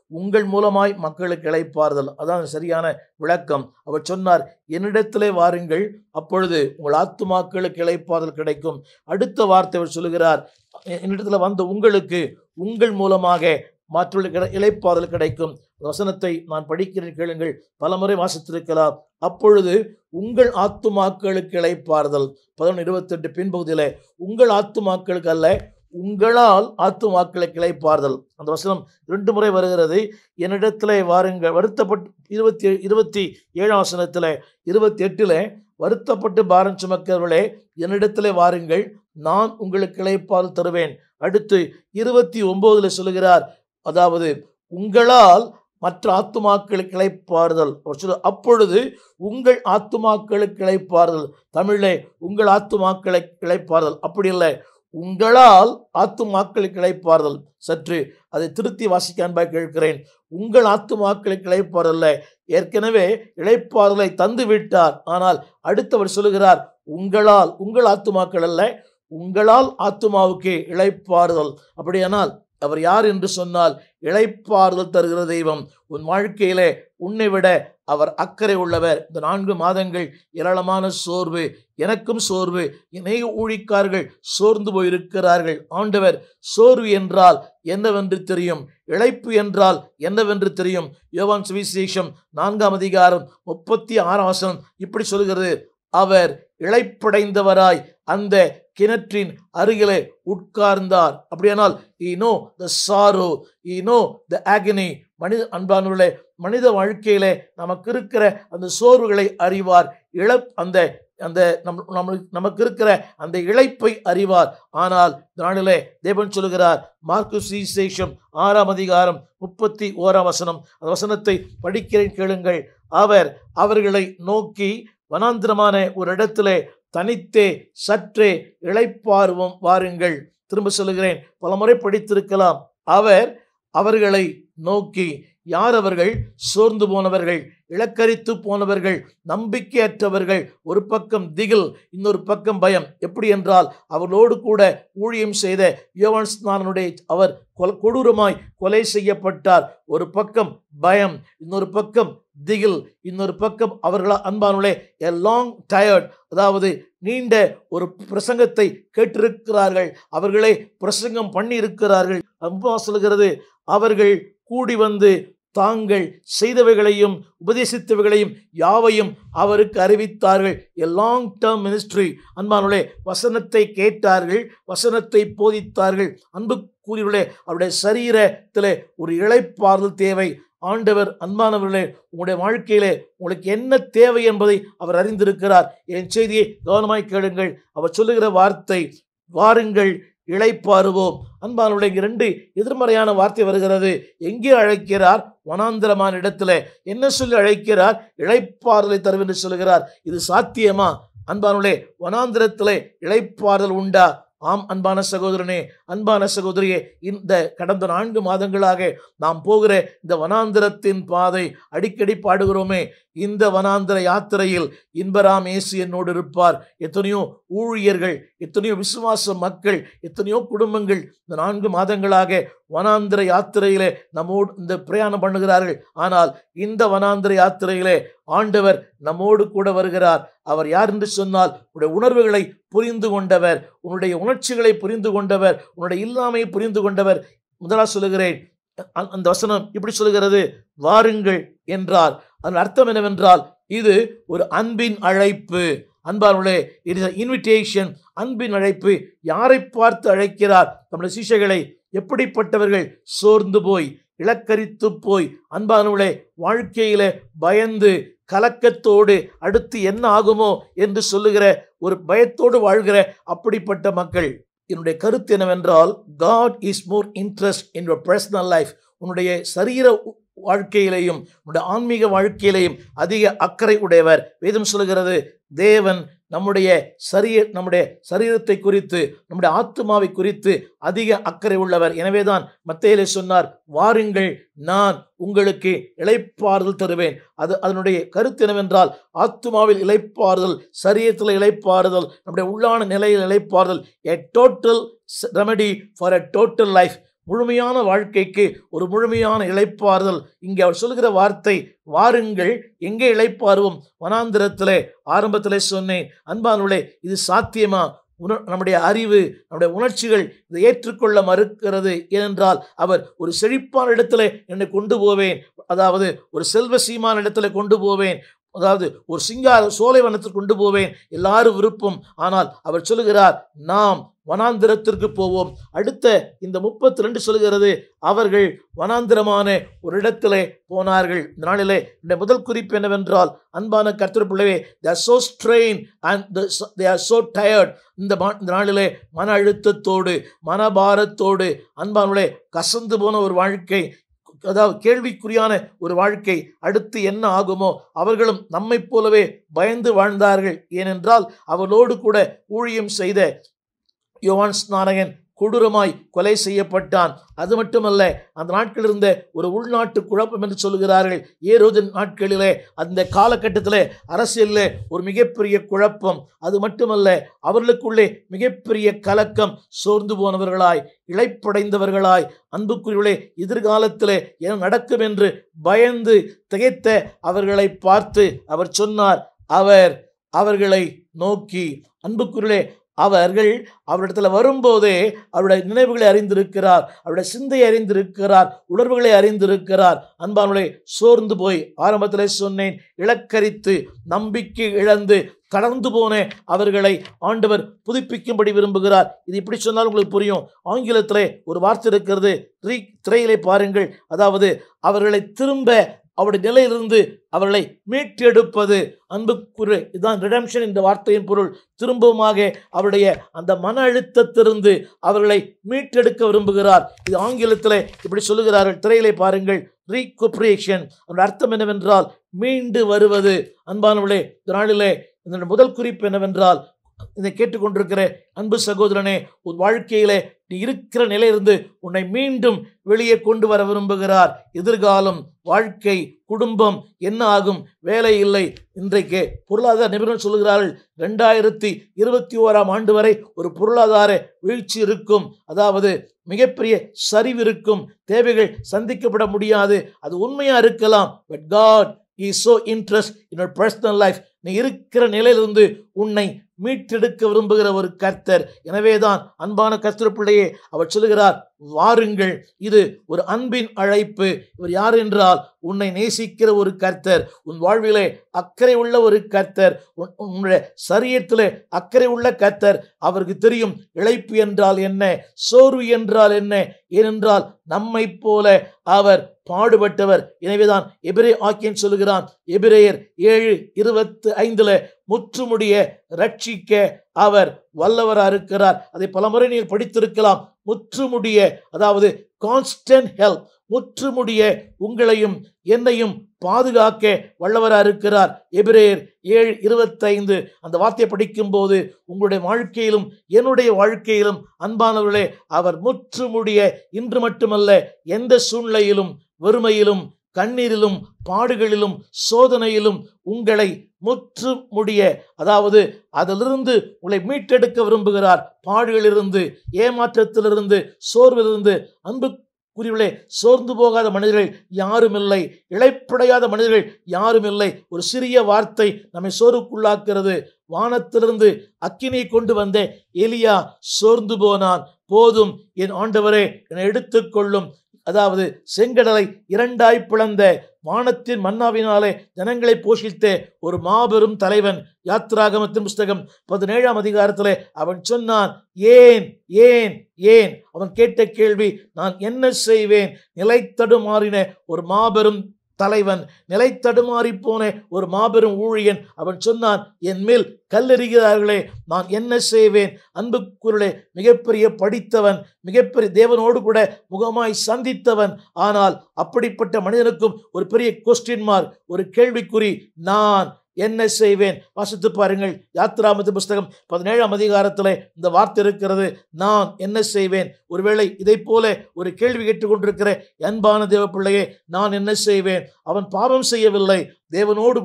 உங்கள் மூலமாய் மக்களுக்கு இளைப்பாறுதல் அதான் சரியான விளக்கம் அவர் சொன்னார் என்னிடத்திலே வாருங்கள் அப்பொழுது உங்கள் ஆத்துமாக்களுக்கு இளைப்பாறுதல் கிடைக்கும் அடுத்த வார்த்தை அவர் சொல்லுகிறார் என்னிடத்துல வந்த உங்களுக்கு உங்கள் மூலமாக மற்றவர்களுக்கு இளைப்பாறுதல் கிடைக்கும் அந்த வசனத்தை நான் படிக்கிறேன் கேளுங்கள் பலமுறை வாசித்திருக்கலாம் அப்பொழுது உங்கள் ஆத்துமாக்களுக்கு இளைப்பாறுதல் பதினொன்று இருபத்தெட்டு பின்பகுதியில் உங்கள் ஆத்துமாக்களுக்கு அல்ல உங்களால் ஆத்துமாக்களுக்கு இளைப்பாறுதல் அந்த வசனம் ரெண்டு முறை வருகிறது என்னிடத்திலே வாருங்கள் வருத்தப்பட்டு இருபத்தி இருபத்தி ஏழாம் வசனத்தில் இருபத்தி எட்டில் வருத்தப்பட்டு பாரம் சுமக்கிறவர்களே என்னிடத்திலே வாருங்கள் நான் உங்களுக்கு இளைப்பாறு தருவேன் அடுத்து இருபத்தி ஒன்பதுல சொல்லுகிறார் அதாவது உங்களால் மற்ற ஆத்துமாக்களுக்கு இளைப்பாறுதல் அவர் சொல்ல அப்பொழுது உங்கள் ஆத்துமாக்களுக்கு இளைப்பாறுதல் தமிழிலே உங்கள் ஆத்துமாக்களை இளைப்பாறுதல் அப்படி இல்லை உங்களால் ஆத்துமாக்களுக்கு இளைப்பாறுதல் சற்று அதை திருத்தி வாசிக்க அன்பாக கேட்கிறேன் உங்கள் ஆத்துமாக்களுக்கு இளைப்பாறுதல்ல ஏற்கனவே இளைப்பாறுதலை தந்து விட்டார் ஆனால் அடுத்தவர் சொல்லுகிறார் உங்களால் உங்கள் ஆத்துமாக்கள் அல்ல உங்களால் ஆத்துமாவுக்கு இளைப்பாறுதல் அப்படியானால் அவர் யார் என்று சொன்னால் இளைப்பாறுதல் தருகிற தெய்வம் உன் வாழ்க்கையிலே உன்னை விட அவர் அக்கறை உள்ளவர் இந்த நான்கு மாதங்கள் ஏராளமான சோர்வு எனக்கும் சோர்வு இணைய ஊழிக்கார்கள் சோர்ந்து போயிருக்கிறார்கள் ஆண்டவர் சோர்வு என்றால் என்னவென்று தெரியும் இழைப்பு என்றால் என்னவென்று தெரியும் யோவான் சுவிசேஷம் நான்காம் அதிகாரம் முப்பத்தி ஆறாம் வசனம் இப்படி சொல்கிறது அவர் இழைப்படைந்தவராய் அந்த கிணற்றின் அருகிலே உட்கார்ந்தார் அப்படியானால் he know the sorrow he know the agony மனித அன்பானவர்களே மனித வாழ்க்கையிலே நமக்கு இருக்கிற அந்த சோர்வுகளை அறிவார் இழப் அந்த அந்த நம் நம்மளுக்கு நமக்கு இருக்கிற அந்த இழைப்பை அறிவார் ஆனால் இந்த நாளிலே தேவன் சொல்லுகிறார் மார்க்கு சுவிசேஷம் ஆறாம் அதிகாரம் முப்பத்தி ஓராம் வசனம் அந்த வசனத்தை படிக்கிறேன் கேளுங்கள் அவர் அவர்களை நோக்கி வனாந்திரமான ஒரு இடத்திலே தனித்தே சற்றே இளைப்பார்வம் வாருங்கள் திரும்ப சொல்லுகிறேன் பலமுறை படித்திருக்கலாம் அவர் அவர்களை நோக்கி யார் அவர்கள் சோர்ந்து போனவர்கள் இலக்கரித்து போனவர்கள் நம்பிக்கையற்றவர்கள் ஒரு பக்கம் திகில் இன்னொரு பக்கம் பயம் எப்படி என்றால் அவர்களோடு கூட ஊழியம் செய்த யோவான் ஸ்நானனுடைய அவர் கொல- கொடூரமாய் கொலை செய்யப்பட்டார் ஒரு பக்கம் பயம் இன்னொரு பக்கம் திகில் இன்னொரு பக்கம் அவர்களா அன்பானுள்ளே எ லாங் டயர்ட் அதாவது நீண்ட ஒரு பிரசங்கத்தை கேட்டிருக்கிறார்கள் அவர்களே பிரசங்கம் பண்ணி இருக்கிறார்கள் அம்பா சொல்கிறது அவர்கள் கூடி வந்து தாங்கள் செய்தவைகளையும் உபதேசித்தவைகளையும் யாவையும் அவருக்கு அறிவித்தார்கள் எ லாங் டேர்ம் மினிஸ்ட்ரி அன்பானுள்ளே வசனத்தை கேட்டார்கள் வசனத்தை போதித்தார்கள் அன்பு கூறியுள்ளே அவருடைய சரீரத்திலே ஒரு இளைப்பாறுதல் தேவை ஆண்டவர் அன்பானவர்களே உங்களுடைய வாழ்க்கையிலே உங்களுக்கு என்ன தேவை என்பதை அவர் அறிந்திருக்கிறார் என் செய்தியை கவனமாய் கேளுங்கள் அவர் சொல்லுகிற வார்த்தை வாருங்கள் இளைப்பாறுவோம் அன்பானவர்களே இங்கே ரெண்டு எதிர்மறையான வார்த்தை வருகிறது எங்கே அழைக்கிறார் வனாந்திரமான இடத்துல என்ன சொல்லி அழைக்கிறார் இளைப்பாறுதலை தரும் என்று சொல்லுகிறார் இது சாத்தியமா அன்பானுள்ளே வனாந்திரத்திலே இளைப்பாறுதல் உண்டா ஆம் அன்பான சகோதரனே அன்பான சகோதரியே இந்த கடந்த நான்கு மாதங்களாக நாம் போகிற இந்த வனாந்திரத்தின் பாதை அடிக்கடி பாடுகிறோமே இந்த வனாந்திர யாத்திரையில் இன்பராம் இயேசு என்னோடு இருப்பார் எத்தனையோ ஊழியர்கள் எத்தனையோ விசுவாச மக்கள் எத்தனையோ குடும்பங்கள் இந்த நான்கு மாதங்களாக வனாந்திர யாத்திரையிலே நம்மோடு இந்த பிரயாணம் பண்ணுகிறார்கள் ஆனால் இந்த வனாந்திர யாத்திரையிலே ஆண்டவர் நம்மோடு கூட வருகிறார் அவர் யார் என்று சொன்னால் உன்னுடைய உணர்வுகளை புரிந்து கொண்டவர் உன்னுடைய உணர்ச்சிகளை புரிந்து கொண்டவர் உன்னுடைய இல்லாமையை புரிந்து கொண்டவர் முதலாக சொல்லுகிறேன் அ- அந்த வசனம் இப்படி சொல்லுகிறது வாருங்கள் என்றார் அதன் அர்த்தம் என்னவென்றால் இது ஒரு அன்பின் அழைப்பு அன்பார்களே இட் இஸ் இன்விடேஷன் அன்பின் அழைப்பு யாரை பார்த்து அழைக்கிறார் நம்முடைய சிஷைகளை எப்படிப்பட்டவர்கள் சோர்ந்து போய் இலக்கரித்து போய் அன்பானவர்களே வாழ்க்கையில பயந்து கலக்கத்தோடு அடுத்து என்ன ஆகுமோ என்று சொல்லுகிற ஒரு பயத்தோடு வாழ்கிற அப்படிப்பட்ட மக்கள் என்னுடைய கருத்து என்னவென்றால் God is more interest in your personal life உன்னுடைய சரீர உ- வாழ்க்கையிலேயும் உன்னுடைய ஆன்மீக வாழ்க்கையிலேயும் அதிக அக்கறை உடையவர் வேதம் சொல்லுகிறது தேவன் நம்முடைய சரீர நம்முடைய சரீரத்தை குறித்து நம்முடைய ஆத்மாவை குறித்து அதிக அக்கறை உள்ளவர் எனவேதான் மத்தேயிலே சொன்னார் வாருங்கள் நான் உங்களுக்கு இளைப்பாறுதல் தருவேன் அது அதனுடைய கருத்து என்னவென்றால் ஆத்மாவில் இளைப்பாறுதல் சரீரத்தில் இளைப்பாறுதல் நம்முடைய உள்ளான நிலையில் இளைப்பாறுதல் a total remedy for a total life முழுமையான வாழ்க்கைக்கு ஒரு முழுமையான இளைப்பாறுதல் இங்கே அவர் சொல்லுகிற வார்த்தை வாருங்கள் எங்கே இளைப்பாறுவோம் வனாந்திரத்திலே ஆரம்பத்திலே சொன்னேன் அன்பானுள்ளே இது சாத்தியமா உண நம்முடைய அறிவு நம்முடைய உணர்ச்சிகள் இதை ஏற்றுக்கொள்ள மறுக்கிறது ஏனென்றால் அவர் ஒரு செழிப்பான இடத்துல என்னை கொண்டு போவேன் அதாவது ஒரு செல்வ சீமான இடத்துல கொண்டு போவேன் அதாவது ஒரு சிங்கார சோலைவனத்தில் கொண்டு போவேன் எல்லாரும் விருப்பம் ஆனால் அவர் சொல்லுகிறார் நாம் வனாந்திரத்திற்கு போவோம் அடுத்த இந்த முப்பத்தி ரெண்டு சொல்லுகிறது அவர்கள் வனாந்திரமான ஒரு இடத்திலே போனார்கள் இந்த நாளிலே இந்த முதல் குறிப்பு என்னவென்றால் அன்பான கர்த்தர் பிள்ளைவே they are so strain and they are so tired இந்த மா- இந்த நாளிலே மன அழுத்தத்தோடு மனபாரத்தோடு அன்பானுடைய கசந்து போன ஒரு வாழ்க்கை அதாவது கேள்விக்குறியான ஒரு வாழ்க்கை அடுத்து என்ன ஆகுமோ அவர்களும் நம்மைப் போலவே பயந்து வாழ்ந்தார்கள் ஏனென்றால் அவளோடு கூட ஊழியம் செய்த யோவான் ஸ்நானகன் கொடூரமாய் கொலை செய்யப்பட்டான் அது மட்டுமல்ல அந்த நாட்களில் இருந்த ஒரு உள்நாட்டு குழப்பம் என்று சொல்லுகிறார்கள் ஏரோது நாட்களிலே அந்த காலகட்டத்திலே அரசியலில் ஒரு மிகப்பெரிய குழப்பம் அது மட்டுமல்ல அவர்களுக்குள்ளே மிகப்பெரிய கலக்கம் சோர்ந்து போனவர்களாய் இழைப்படைந்தவர்களாய் அன்புக்குரியவர்களே எதிர்காலத்திலே என்ன நடக்கும் என்று பயந்து திகைத்த அவர்களை பார்த்து அவர் சொன்னார் அவர் அவர்களை நோக்கி அன்புக்குரியவர்களே அவர்கள் அவரிடத்துல வரும்போதே அவருடைய நினைவுகளை அறிந்திருக்கிறார் அவருடைய சிந்தையை அறிந்திருக்கிறார் உணர்வுகளை அறிந்திருக்கிறார் அன்பானுடைய சோர்ந்து போய் ஆரம்பத்திலே சொன்னேன் இலக்கரித்து நம்பிக்கை இழந்து கடந்து போன அவர்களை ஆண்டவர் புதுப்பிக்கும்படி விரும்புகிறார் இது இப்படி சொன்னால் உங்களுக்கு புரியும் ஆங்கிலத்திலே ஒரு வார்த்தை இருக்கிறது த்ரீ திரையிலே பாருங்கள் அதாவது அவர்களை திரும்ப அவருடைய நிலையிலிருந்து அவர்களை மீட்டெடுப்பது அன்புக்குரிய இதுதான் ரிடம்ஷன் என்ற வார்த்தையின் பொருள் திரும்பவுமாக அவருடைய அந்த மன அழுத்தத்திலிருந்து அவர்களை மீட்டெடுக்க விரும்புகிறார் இது ஆங்கிலத்தில் இப்படி சொல்லுகிறார்கள் திரையிலே பாருங்கள் ரீகொப்ரேஷன் அதோட அர்த்தம் என்னவென்றால் மீண்டு வருவது அன்பானவர்களே இந்த நாளிலே இதனுடைய முதல் குறிப்பு என்னவென்றால் இதை கேட்டுக்கொண்டிருக்கிற அன்பு சகோதரனே உன் வாழ்க்கையிலே நீ இருக்கிற நிலையிலிருந்து உன்னை மீண்டும் வெளியே கொண்டு வர விரும்புகிறார் எதிர்காலம் வாழ்க்கை குடும்பம் என்ன ஆகும் வேலை இல்லை இன்றைக்கு பொருளாதார நிபுணர் சொல்லுகிறார்கள் ரெண்டாயிரத்தி இருபத்தி ஓராம் ஆண்டு வரை ஒரு பொருளாதார வீழ்ச்சி இருக்கும் அதாவது மிகப்பெரிய சரிவு இருக்கும் தேவைகள் சந்திக்கப்பட முடியாது அது உண்மையா இருக்கலாம் but God is so interest in your personal life நீ இருக்கிற நிலையிலிருந்து உன்னை மீட்டெடுக்க விரும்புகிற ஒரு கர்த்தர் எனவேதான் அன்பான கர்த்தர் பிள்ளையே அவர் சொல்லுகிறார் வாருங்கள் இது ஒரு அன்பின் அழைப்பு இவர் யார் என்றால் உன்னை நேசிக்கிற ஒரு கர்த்தர் உன் வாழ்விலே அக்கறை உள்ள ஒரு கர்த்தர் உன்- உன்னுடைய சரீரத்திலே அக்கறை உள்ள கர்த்தர் அவருக்கு தெரியும் இழைப்பு என்றால் என்ன சோர்வு என்றால் என்ன ஏனென்றால் நம்மைப் போல அவர் பாடுபட்டவர் எனவேதான் எபிரே ஆக்கியன் சொல்லுகிறான் எபிரேயர் ஏழு இருபத்து ஐந்துல முற்றுமுடிய ரட்சிக்க அவர் வல்லவராக இருக்கிறார் அதை பலமுறை நீங்கள் படித்திருக்கலாம் முற்றுமுடிய அதாவது கான்ஸ்டன்ட் ஹெல்ப் முற்றுமுடிய உங்களையும் என்னையும் பாதுகாக்க வல்லவராக இருக்கிறார் எபிரேயர் ஏழு இருபத்தைந்து அந்த வார்த்தையை படிக்கும்போது உங்களுடைய வாழ்க்கையிலும் என்னுடைய வாழ்க்கையிலும் அன்பானவர்களே அவர் முற்றுமுடிய இன்று மட்டுமல்ல எந்த சூழ்நிலையிலும் வறுமையிலும் கண்ணீரிலும் பாடுகளிலும் சோதனையிலும் உங்களை முற்று முடிய அதாவது அதிலிருந்து உங்களை மீட்டெடுக்க விரும்புகிறார் பாடுகளிலிருந்து ஏமாற்றத்திலிருந்து சோர்விலிருந்து அன்புக்குரியவர்களே சோர்ந்து போகாத மனிதர்கள் யாரும் இல்லை இழைப்படையாத மனிதர்கள் யாரும் இல்லை ஒரு சிறிய வார்த்தை நம்மை சோர்வுக்குள்ளாக்குறது வானத்திலிருந்து அக்கினியை கொண்டு வந்த எலியா சோர்ந்து போனான் போதும் என் ஆண்டவரே என்னை எடுத்துக்கொள்ளும் அதாவது செங்கடலை இரண்டாய் பிளந்த வானத்தின் மன்னாவினாலே ஜனங்களை போஷித்த ஒரு மாபெரும் தலைவன் யாத்ராகமத்தின் புஸ்தகம் பதினேழாம் அதிகாரத்திலே அவன் சொன்னான் ஏன் ஏன் ஏன் அவன் கேட்ட கேள்வி நான் என்ன செய்வேன் நிலைத்தடுமாறின ஒரு மாபெரும் தலைவன் நிலை தடுமாறி போன ஒரு மாபெரும் ஊழியன் அவன் சொன்னான் என் மேல் கல்லெறிகிறார்களே நான் என்ன செய்வேன் அன்புக்குருளே மிகப்பெரிய படித்தவன் மிகப்பெரிய தேவனோடு கூட முகமாய் சந்தித்தவன் ஆனால் அப்படிப்பட்ட மனிதனுக்கும் ஒரு பெரிய கொஸ்டின் மார்க் ஒரு கேள்விக்குறி நான் என்ன செய்வேன் வாசித்து பாருங்கள் யாத்ராமத்து புஸ்தகம் பதினேழாம் அதிகாரத்தில் இந்த வார்த்தை இருக்கிறது நான் என்ன செய்வேன் ஒருவேளை இதை போல ஒரு கேள்வி கேட்டுக்கொண்டிருக்கிற அன்பான தேவ பிள்ளையே நான் என்ன செய்வேன் அவன் பாவம் செய்யவில்லை தேவனோடு கூட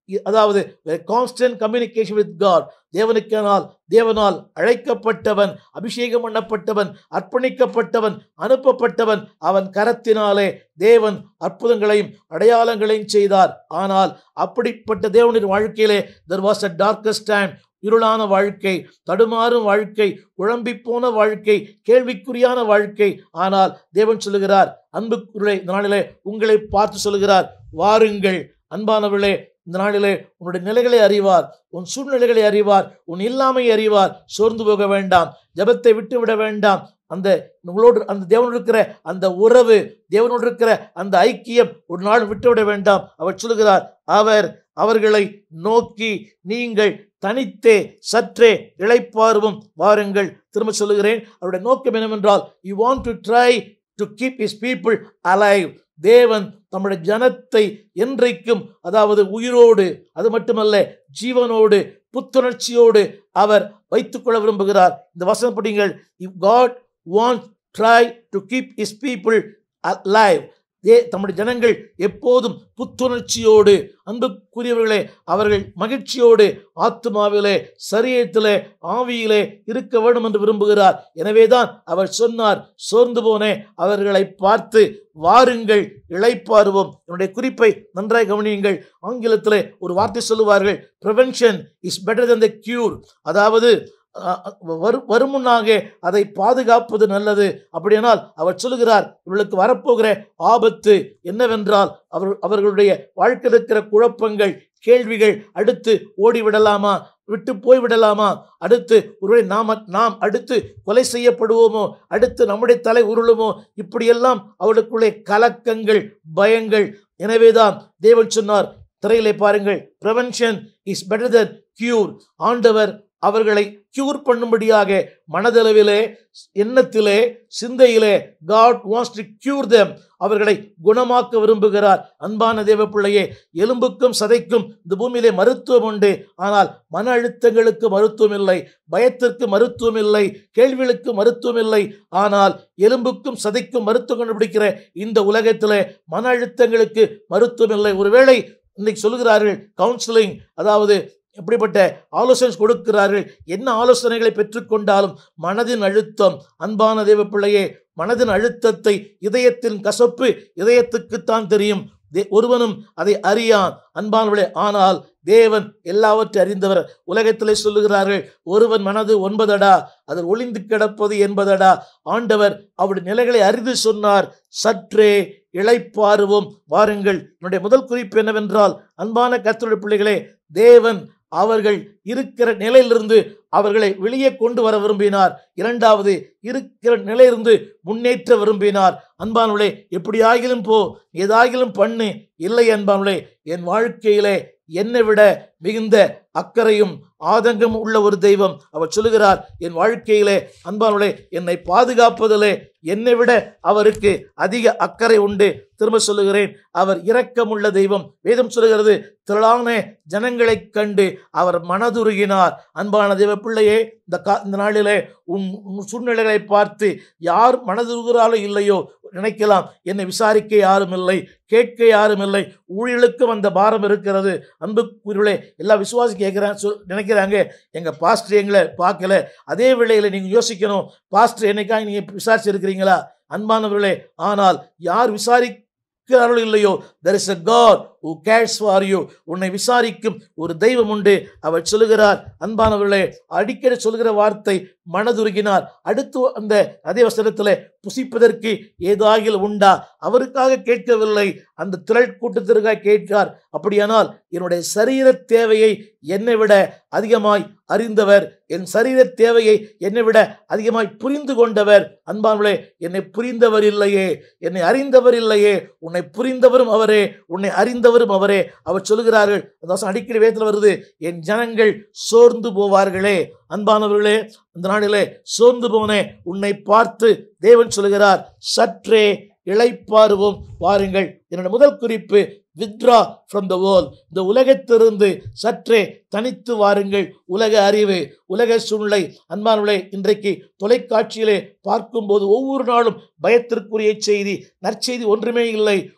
இ- அதாவது கான்ஸ்டன்ட் கம்யூனிகேஷன் வித் காட் தேவனுக்கானால் தேவனால் அழைக்கப்பட்டவன் அபிஷேகம் பண்ணப்பட்டவன் அர்ப்பணிக்கப்பட்டவன் அனுப்பப்பட்டவன் அவன் கரத்தினாலே தேவன் அற்புதங்களையும் அடையாளங்களையும் செய்தார் ஆனால் அப்படிப்பட்ட தேவனுடைய வாழ்க்கையிலே there was a darkest time இருளான வாழ்க்கை தடுமாறும் வாழ்க்கை குழம்பிப் போன வாழ்க்கை கேள்விக்குறியான வாழ்க்கை ஆனால் தேவன் சொல்லுகிறார் அன்புக்குள்ளே இந்த நாளிலே உங்களை பார்த்து சொல்லுகிறார் வாருங்கள் அன்பானவர்களே இந்த நாளிலே உன்னுடைய நிலைகளை அறிவார் உன் சூழ்நிலைகளை அறிவார் உன் இல்லாமை அறிவார் சோர்ந்து போக வேண்டாம் ஜெபத்தை விட்டு விட வேண்டாம் அந்த உங்களோடு அந்த தேவனோடு இருக்கிற அந்த உறவு தேவனோடு இருக்கிற அந்த ஐக்கியம் ஒரு நாள் விட்டுவிட வேண்டாம் அவர் சொல்லுகிறார் அவர் அவர்களை நோக்கி நீங்கள் தனித்தே சற்றே இளைப்பாறுவும் வாருங்கள் திரும்ப சொல்லுகிறேன் அவருடைய நோக்கம் என்னவென்றால் you want to try to keep his people alive தேவன் தம்முடைய ஜனத்தை என்றைக்கும் அதாவது உயிரோடு அது மட்டுமல்ல ஜீவனோடு புத்துணர்ச்சியோடு அவர் வைத்துக்கொள்ள விரும்புகிறார் இந்த வசனம் படிங்கள் if God want try to keep his people alive they தம்முடைய ஜனங்கள் எப்போதும் புத்துணர்ச்சியோடு அன்புக்குரியவர்களே அவர்கள் மகிழ்ச்சியோடு ஆத்மாவிலே சரீரத்திலே ஆவியிலே இருக்க வேண்டும் என்று விரும்புகிறார் எனவேதான் அவர் சொன்னார் சோர்ந்து போனே அவர்களை பார்த்து வாருங்கள் இளைப்பாறுவோம் என்னுடைய குறிப்பை நன்றாய் கவனியுங்கள் ஆங்கிலத்திலே ஒரு வார்த்தை சொல்லுவார்கள் prevention is better than the cure அதாவது அஹ், வரு வருமுன்னாக அதை பாதுகாப்பது நல்லது அப்படியானால் அவர் சொல்லுகிறார் இவர்களுக்கு வரப்போகிற ஆபத்து என்னவென்றால் அவர் அவர்களுடைய வாழ்க்கையில் இருக்கிற குழப்பங்கள் கேள்விகள் அடுத்து ஓடிவிடலாமா விட்டு போய்விடலாமா அடுத்து ஒருவேளை நாம் நாம் அடுத்து கொலை செய்யப்படுவோமோ அடுத்து நம்முடைய தலை உருளுமோ இப்படியெல்லாம் அவர்களுக்குள்ளே கலக்கங்கள் பயங்கள் எனவேதான் தேவன் சொன்னார் திரையிலே பாருங்கள் prevention is better than cure ஆண்டவர் அவர்களை கியூர் பண்ணும்படியாக மனதளவிலே எண்ணத்திலே சிந்தையிலே God wants to cure them அவர்களை குணமாக்க விரும்புகிறார் அன்பான தேவ பிள்ளையே எலும்புக்கும் சதைக்கும் இந்த பூமியிலே மருத்துவம் உண்டு ஆனால் மன அழுத்தங்களுக்கு மருத்துவம் இல்லை பயத்திற்கு மருத்துவம் இல்லை கேள்விகளுக்கு மருத்துவம் இல்லை ஆனால் எலும்புக்கும் சதைக்கும் மருத்துவம் கண்டுபிடிக்கிற இந்த உலகத்திலே மன அழுத்தங்களுக்கு மருத்துவம் இல்லை ஒருவேளை இன்னைக்கு சொல்லுகிறார்கள் கவுன்சிலிங் அதாவது எப்படிப்பட்ட ஆலோசனை கொடுக்கிறார்கள் என்ன ஆலோசனைகளை பெற்றுக்கொண்டாலும் மனதின் அழுத்தம் அன்பான தேவ பிள்ளையே மனதின் அழுத்தத்தை இதயத்தின் கசப்பு இதயத்துக்குத்தான் தெரியும் தே- ஒருவனும் அதை அறியான் அன்பானவளே ஆனால் தேவன் எல்லாவற்றை அறிந்தவர் உலகத்திலே சொல்லுகிறார்கள் ஒருவன் மனது ஒன்பதடா அதில் ஒளிந்து கிடப்பது என்பதடா ஆண்டவர் அவருடைய நிலைகளை அறிந்து சொன்னார் சற்றே இளைப்பாறுவோம் வாருங்கள் என்னுடைய முதல் குறிப்பு என்னவென்றால் அன்பான கர்த்தருடைய பிள்ளைகளே தேவன் அவர்கள் இருக்கிற நிலையிலிருந்து அவர்களை வெளியே கொண்டு வர விரும்பினார் இரண்டாவது இருக்கிற நிலையிலிருந்து முன்னேற்ற விரும்பினார் அன்பானுளே எப்படியாகிலும் போ ஏதாகிலும் பண்ணு இல்லை அன்பானுளே என் வாழ்க்கையிலே என்னை விட மிகுந்த அக்கறையும் ஆதங்கம் உள்ள ஒரு தெய்வம் அவர் சொல்லுகிறார் என் வாழ்க்கையிலே அன்பானுளே என்னை பாதுகாப்பதிலே என்னை விட அவருக்கு அதிக அக்கறை உண்டு திரும்ப சொல்லுகிறேன் அவர் இரக்கமுள்ள தெய்வம் வேதம் சொல்லுகிறது திரளான ஜனங்களைக் கண்டு அவர் மனதுருகினார் அன்பான தெய்வ பிள்ளையே இந்த கா இந்த நாளிலே உன் உன் சூழ்நிலைகளை பார்த்து யார் மனதுருகிறாலோ இல்லையோ நினைக்கலாம் என்னை விசாரிக்க யாரும் இல்லை கேட்க யாரும் இல்லை ஊழியர்களுக்கும் அந்த பாரம் இருக்கிறது அன்புக்குரியவர்களே எல்லா விசுவாசி கேட்குறாங்க சொல் நினைக்கிறாங்க எங்கள் பாஸ்டர் எங்களை பார்க்கல அதே வேளையில் நீங்கள் யோசிக்கணும் பாஸ்டர் என்னைக்காக நீங்கள் விசாரிச்சிருக்கிறீங்களா அன்பானவர்களே ஆனால் யார் விசாரிக்கிறார்களோ இல்லையோ there is a God who cares for you உன்னை விசாரிக்கும் ஒரு தெய்வம் உண்டு அவர் சொல்லுகிறார் அன்பானவர்களே அடிக்கடி சொல்லுகிற வார்த்தை மனதுருகினார் அடுத்து அந்த அதே வசனத்தில் புசிப்பதற்கு ஏதாகில் உண்டா அவருக்காக கேட்கவில்லை அந்த திரள் கூட்டத்திற்காக கேட்டார் அப்படியானால் என்னுடைய சரீர தேவையை என்னை விட அதிகமாய் அறிந்தவர் என் சரீர தேவையை என்னை விட அதிகமாய் புரிந்து கொண்டவர் அன்பானவர்களே என்னை புரிந்தவர் இல்லையே என்னை அறிந்தவர் இல்லையே உன்னை புரிந்தவரும் அவரே உன்னை அறிந்தவரும் அவரே அவர் சொல்லுகிறார்கள் அந்த வசனம் அடிக்கடி வேதத்தில் வருது என் ஜனங்கள் சோர்ந்து போவார்களே அன்பானவர்களே அந்த நாளிலே சோர்ந்து போனே உன்னை பார்த்து தேவன் சொல்லுகிறார் சற்றே இளைப்பாறுவோம் வாருங்கள் என்னோட முதல் குறிப்பு வித்ரா ஃப்ரம் த வேர்ல்ட் இந்த உலகத்திலிருந்து சற்றே தனித்து வாருங்கள் உலக அறிவு உலக சூழ்நிலை அன்பானவர்களே இன்றைக்கு தொலைக்காட்சியிலே பார்க்கும்போது ஒவ்வொரு நாளும் பயத்திற்குரிய செய்தி நற்செய்தி ஒன்றுமே இல்லை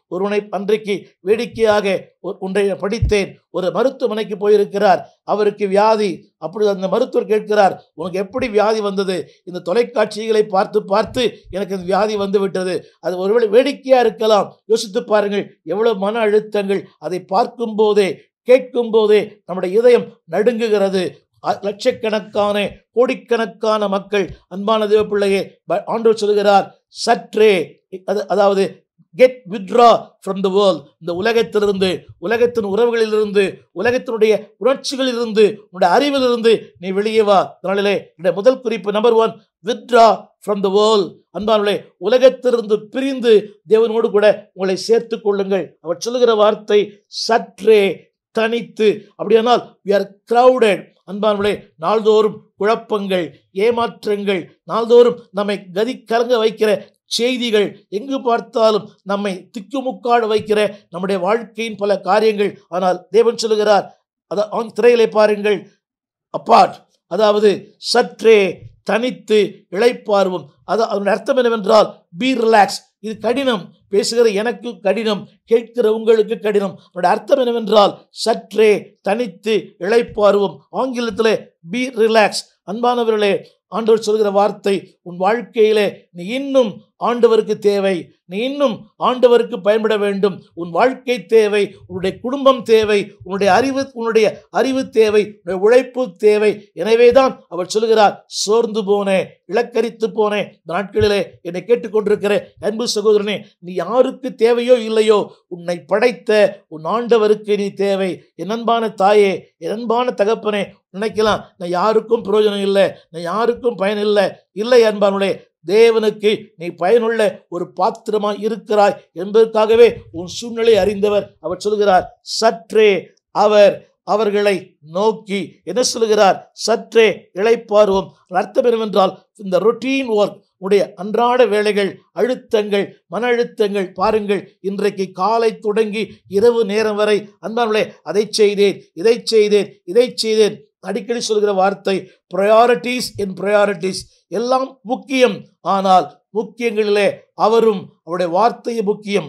ஒருவனை அன்றைக்கு வேடிக்கையாக ஒ- ஒன்றை படித்தேன் ஒரு மருத்துவமனைக்கு போயிருக்கிறார் அவருக்கு வியாதி அப்பொழுது அந்த மருத்துவர் கேட்கிறார் உனக்கு எப்படி வியாதி வந்தது இந்த தொலைக்காட்சிகளை பார்த்து பார்த்து எனக்கு இந்த வியாதி வந்து விட்டது அது ஒருவேளை வேடிக்கையா இருக்கலாம் யோசித்து பாருங்கள் எவ்வளவு மன அழுத்தங்கள் அதை பார்க்கும் போதே கேட்கும் போதே நம்முடைய இதயம் நடுங்குகிறது அ- லட்சக்கணக்கான கோடிக்கணக்கான மக்கள் அன்பான தேவ பிள்ளையே ப- ஆண்டவர் சொல்கிறார் சற்றே அது அதாவது get withdraw from the world இந்த உலகத்திலிருந்து உலகத்தின் உறவுகளிலிருந்து உலகத்தினுடைய உணர்ச்சிகளிலிருந்து உன்னுடைய அறிவிலிருந்து நீ வெளியே வா அதனாலே இந்த முதல் குறிப்பு number one withdraw from the world அன்பானே உலகத்திலிருந்து பிரிந்து தேவனோடு கூட உங்களை சேர்த்து கொள்ளுங்கள் அவர் சொல்லுகிற வார்த்தை சற்றே தனித்து அப்படியானால் we are crowded அன்பானவர்களே நாள்தோறும் குழப்பங்கள் ஏமாற்றங்கள் நாள்தோறும் நம்மை கதி கலங்க வைக்கிற செய்திகள் எங்கு பார்த்தாலும் நம்மை திக்குமுக்காட வைக்கிற நம்முடைய வாழ்க்கையின் பல காரியங்கள் ஆனால் தேவன் சொல்லுகிறார் அத ஆன் திரையிலே பாருங்கள் அப்பார்ட் அதாவது சற்றே தனித்து இளைப்பார்வும் அது அதனுடைய அர்த்தம் என்னவென்றால் பி ரிலாக்ஸ் இது கடினம் பேசுகிற எனக்கு கடினம் கேட்கிற உங்களுக்கு கடினம் அதனுடைய அர்த்தம் என்னவென்றால் சற்றே தனித்து இளைப்பார்வும் ஆங்கிலத்திலே பி ரிலாக்ஸ் அன்பானவர்களே ஆண்டவர் சொல்கிற வார்த்தை உன் வாழ்க்கையிலே நீ இன்னும் ஆண்டவருக்கு தேவை நீ இன்னும் ஆண்டவருக்கு பயன்பட வேண்டும் உன் வாழ்க்கை தேவை உன்னுடைய குடும்பம் தேவை உன்னுடைய அறிவு உன்னுடைய அறிவு தேவை உன்னுடைய உழைப்பு தேவை எனவேதான் அவர் சொல்கிறார் சோர்ந்து போனேன் இலக்கரித்து போனேன் இந்த நாட்களிலே என்னை கேட்டுக்கொண்டிருக்கிற அன்பு சகோதரனே நீ யாருக்கு தேவையோ இல்லையோ உன்னை படைத்த உன் ஆண்டவருக்கு நீ தேவை என் அன்பான தாயே என் அன்பான தகப்பனே நினைக்கலாம் நான் யாருக்கும் பிரயோஜனம் இல்லை நான் யாருக்கும் பயன் இல்லை இல்லை அன்பானுடைய தேவனுக்கு நீ பயனுள்ள ஒரு பாத்திரமாய் இருக்கிறாய் என்பதற்காகவே உன் சூழ்நிலை அறிந்தவர் அவர் சொல்கிறார் சற்றே அவர் அவர்களை நோக்கி என்ன சொல்கிறார் சற்றே இளைப்பார்வோம் அர்த்தம் என்னவென்றால் இந்த ரொட்டீன் ஒர்க் உடைய அன்றாட வேலைகள் அழுத்தங்கள் மன அழுத்தங்கள் பாருங்கள் இன்றைக்கு காலை தொடங்கி இரவு நேரம் வரை அன்பானே அதை செய்தேன் இதை செய்தேன் இதை செய்தேன் அடிக்கடி சொல்கிற வார்த்தை ப்ரையாரிட்டிஸ் இன் ப்ரையாரிட்டிஸ் எல்லாம் முக்கியம் ஆனால் முக்கியங்களிலே அவரும் அவருடைய வார்த்தை முக்கியம்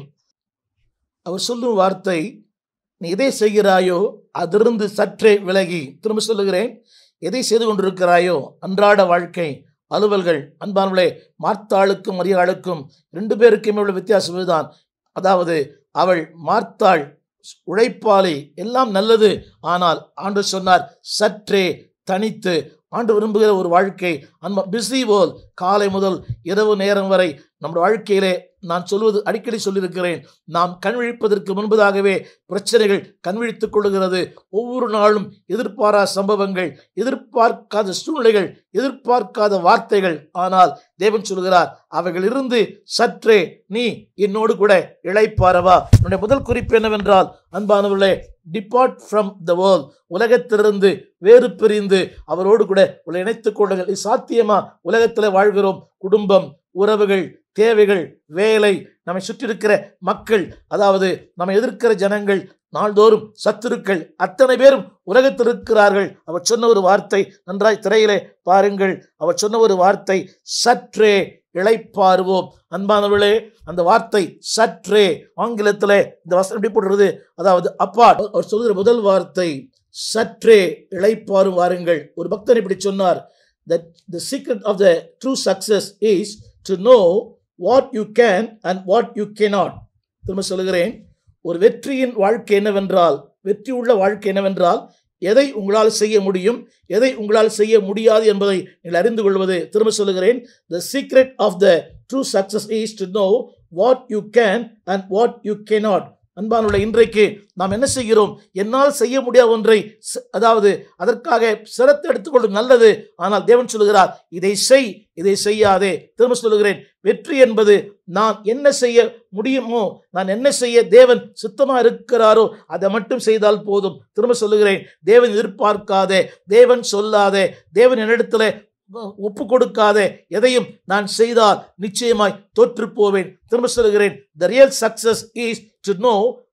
அவர் சொல்லும் வார்த்தை நீ எதை செய்கிறாயோ அதிலிருந்து சற்றே விலகி திரும்ப சொல்லுகிறேன் எதை செய்து கொண்டிருக்கிறாயோ அன்றாட வாழ்க்கை அலுவல்கள் அன்பானவளே மார்த்தாளுக்கும் மரியாளுக்கும் ரெண்டு பேருக்குமே உள்ள வித்தியாசம் இதுதான் அதாவது அவள் மார்த்தாள் உழைப்பாளி எல்லாம் நல்லது ஆனால் ஆண்டு சொன்னார் சற்றே தனித்து ஆண்டு விரும்புகிற ஒரு வாழ்க்கை அன்பா பிஸி போல் காலை முதல் இரவு நேரம் வரை நம்முடைய வாழ்க்கையிலே நான் சொல்வது அடிக்கடி சொல்லியிருக்கிறேன் நாம் கண்விழிப்பதற்கு முன்பதாகவே பிரச்சனைகள் கண்விழித்துக் கொள்ளுகிறது ஒவ்வொரு நாளும் எதிர்பாரா சம்பவங்கள் எதிர்பார்க்காத சூழ்நிலைகள் எதிர்பார்க்காத வார்த்தைகள் ஆனால் தேவன் சொல்கிறார் அவைகள் இருந்து சற்றே நீ என்னோடு கூட இழைப்பாரவா என்னுடைய முதல் குறிப்பு என்னவென்றால் அன்பானவர்களே டிபார்ட் ஃப்ரம் த வேர்ல்ட் உலகத்திலிருந்து வேறு பிரிந்து அவரோடு கூட உங்களை இணைத்துக் கொள்ளுங்கள் இது சாத்தியமா உலகத்தில் வாழ்கிறோம் குடும்பம் உறவுகள் தேவைகள் வேலை நம்மை சுற்றி இருக்கிற மக்கள் அதாவது நம்ம எதிர்க்கிற ஜனங்கள் நாள்தோறும் சத்துருக்கள் அத்தனை பேரும் உலகத்தில் இருக்கிறார்கள் அவர் சொன்ன ஒரு வார்த்தை நன்றாய் திரையிலே பாருங்கள் அவர் சொன்ன ஒரு வார்த்தை சற்றே இளைப்பாறுவோம் அன்பானவர்களே அந்த வார்த்தை சற்றே ஆங்கிலத்திலே இந்த வசனம் எப்படி போடுறது அதாவது அப்பா அவர் சொல்கிற முதல் வார்த்தை சற்றே இளைப்பாறு வாருங்கள் ஒரு பக்தன் இப்படி சொன்னார் that the secret of the true success is to know what you can and what you cannot திரும்ப சொல்லுகிறேன் ஒரு வெற்றியின் வாழ்க்கை என்னவென்றால் வெற்றி உள்ள வாழ்க்கை என்னவென்றால் எதை உங்களால் செய்ய முடியும் எதை உங்களால் செய்ய முடியாது என்பதை நீங்கள் அறிந்து கொள்வது திரும்ப சொல்லுகிறேன் the secret of the true success is to know what you can and what you cannot அன்பானுள்ள இன்றைக்கு நாம் என்ன செய்கிறோம் என்னால் செய்ய முடியாத ஒன்றை ச- அதாவது அதற்காக சிரத்தை எடுத்துக்கொள்வது நல்லது ஆனால் தேவன் சொல்லுகிறார் இதை செய் இதை செய்யாதே திரும்ப சொல்லுகிறேன் வெற்றி என்பது நான் என்ன செய்ய முடியுமோ நான் என்ன செய்ய தேவன் சுத்தமா இருக்கிறாரோ அதை மட்டும் செய்தால் போதும் திரும்ப சொல்லுகிறேன் தேவன் எதிர்பார்க்காதே தேவன் சொல்லாதே தேவன் என்னிடத்துல ஒப்பு கொடுக்காத எதையும் நான் செய்தால் நிச்சயமாய் தோற்று போவேன் திரும்ப சொல்லுகிறேன் the real success is to know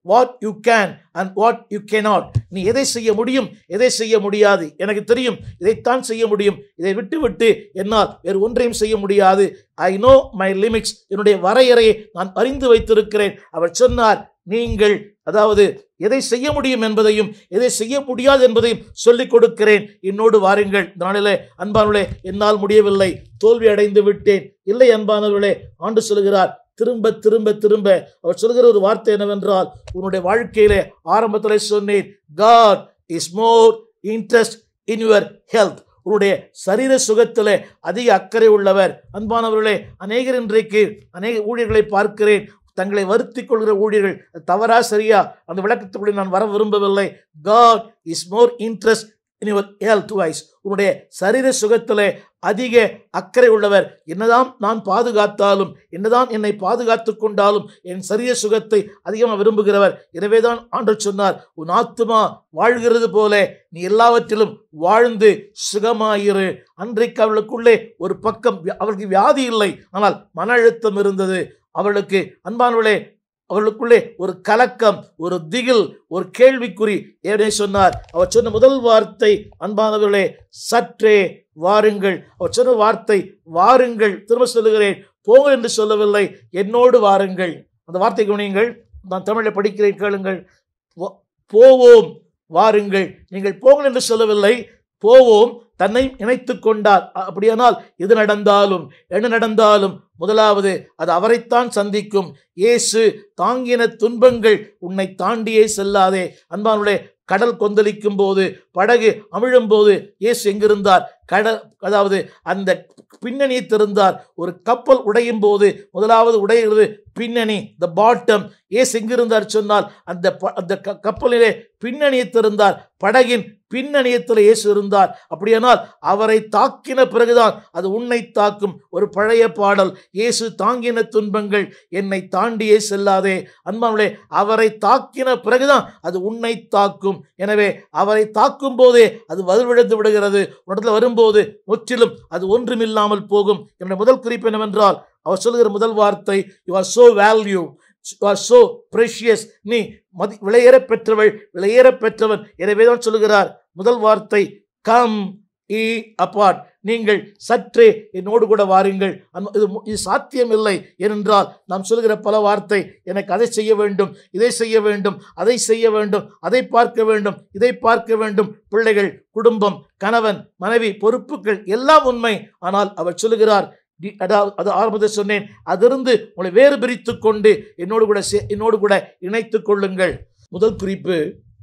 what you can and what you cannot நீ எதை செய்ய முடியும் எதை செய்ய முடியாது எனக்கு தெரியும் இதைத்தான் செய்ய முடியும் இதை விட்டு விட்டு என்னால் வேறு ஒன்றையும் செய்ய முடியாது ஐ நோ மை லிமிட்ஸ் என்னுடைய வரையறையை நான் அறிந்து வைத்திருக்கிறேன் அவர் சொன்னார் நீங்கள் அதாவது எதை செய்ய முடியும் என்பதையும் எதை செய்ய முடியாது என்பதையும் சொல்லிக் கொடுக்கிறேன் என்னோடு வாருங்கள் இந்த நாளிலே அன்பானவர்களே என்னால் முடியவில்லை தோல்வி அடைந்து விட்டேன் இல்லை அன்பானவர்களே ஆண்டு சொல்கிறார் திரும்ப திரும்ப திரும்ப அவர் சொல்கிற ஒரு வார்த்தை என்னவென்றால் உன்னுடைய வாழ்க்கையிலே ஆரம்பத்திலே சொன்னேன் God is more interest in your health உன்னுடைய சரீர சுகத்திலே அதிக அக்கறை உள்ளவர் அன்பானவர்களே அநேகர் இன்றைக்கு அநேக ஊழியர்களை பார்க்கிறேன் தங்களை வருத்திக் கொள்கிற ஊழியர்கள் அது தவறா சரியா அந்த விளக்கத்துக்குள்ளே நான் வர விரும்பவில்லை God is more interest in your health wise உன்னுடைய சரீர சுகத்திலே அதிக அக்கறை உள்ளவர் என்னதான் நான் பாதுகாத்தாலும் என்னதான் என்னை பாதுகாத்து கொண்டாலும் என் சரீர சுகத்தை அதிகமாக விரும்புகிறவர் எனவேதான் ஆண்டு சொன்னார் உன் ஆத்துமா வாழ்கிறது போல நீ எல்லாவற்றிலும் வாழ்ந்து சுகமாயிரு அன்றைக்கு அவளுக்குள்ளே ஒரு பக்கம் வி- அவளுக்கு வியாதி இல்லை ஆனால் மன அழுத்தம் இருந்தது அவளுக்கு அன்பானவளே அவளுக்குள்ளே ஒரு கலக்கம் ஒரு திகில் ஒரு கேள்விக்குறி ஏனே சொன்னார் அவர் சொன்ன முதல் வார்த்தை அன்பானவர்களே சற்றே வாருங்கள் அவர் சொன்ன வார்த்தை வாருங்கள் திரும்ப சொல்லுகிறேன் போங்க என்று சொல்லவில்லை என்னோடு வாருங்கள் அந்த வார்த்தை கவனியுங்கள் நான் தமிழில் படிக்கிறேன் கேளுங்கள் வா- போவோம் வாருங்கள் நீங்கள் போங்கள் என்று சொல்லவில்லை போவோம் தன்னை இணைத்து கொண்டார் அ- அப்படியானால் எது நடந்தாலும் என்ன நடந்தாலும் முதலாவது அது அவரைத்தான் சந்திக்கும் இயேசு தாங்கின துன்பங்கள் உன்னை தாண்டியே செல்லாதே அன்பானுடைய கடல் கொந்தளிக்கும் போது படகு அமிழும் போது இயேசு எங்கிருந்தார் கடல் அதாவது அந்த பின்னணியை திறந்தார் ஒரு கப்பல் உடையும் போது முதலாவது உடைகிறது பின்னணி த பாட்டம் இயேசு எங்கிருந்தார் சொன்னால் அந்த ப- அந்த க- கப்பலிலே பின்னணியை திறந்தார் படகின் பின்னணியத்தில் இயேசு இருந்தார் அப்படியானால் அவரை தாக்கின பிறகுதான் அது உன்னை தாக்கும் ஒரு பழைய பாடல் இயேசு தாங்கின துன்பங்கள் என்னை தாண்டியே செல்லாதே அன்பானுடைய அவரை தாக்கின பிறகுதான் அது உன்னை தாக்கும் எனவே அவரை தாக்கும் போதே அது வலுவிழந்து விடுகிறது உடத்துல வரும்போது முற்றிலும் அது ஒன்றுமில்லாமல் போகும் என்னுடைய முதல் குறிப்பு என்னவென்றால் அவர் சொல்லுகிற முதல் வார்த்தை you are so value you are so precious நீ மதி விலையேற பெற்றவள் விலையேற பெற்றவன் எனவே தான் சொல்லுகிறார் முதல் வார்த்தை கம் இ அப்பார்ட் நீங்கள் சற்றே என்னோடு கூட வாருங்கள் அன்ப- இது மு- இது சாத்தியமில்லை ஏனென்றால் நாம் சொல்கிற பல வார்த்தை எனக்கு அதை செய்ய வேண்டும் இதை செய்ய வேண்டும் அதை செய்ய வேண்டும் அதை பார்க்க வேண்டும் இதை பார்க்க வேண்டும் பிள்ளைகள் குடும்பம் கணவன் மனைவி பொறுப்புகள் எல்லாம் உண்மை ஆனால் அவர் சொல்லுகிறார் டி- அதாவது அது ஆரம்பத்தில் சொன்னேன் அதிலிருந்து உங்களை வேறு பிரித்து கொண்டு என்னோடு கூட சே- என்னோடு கூட இணைத்துக் கொள்ளுங்கள் முதல் குறிப்பு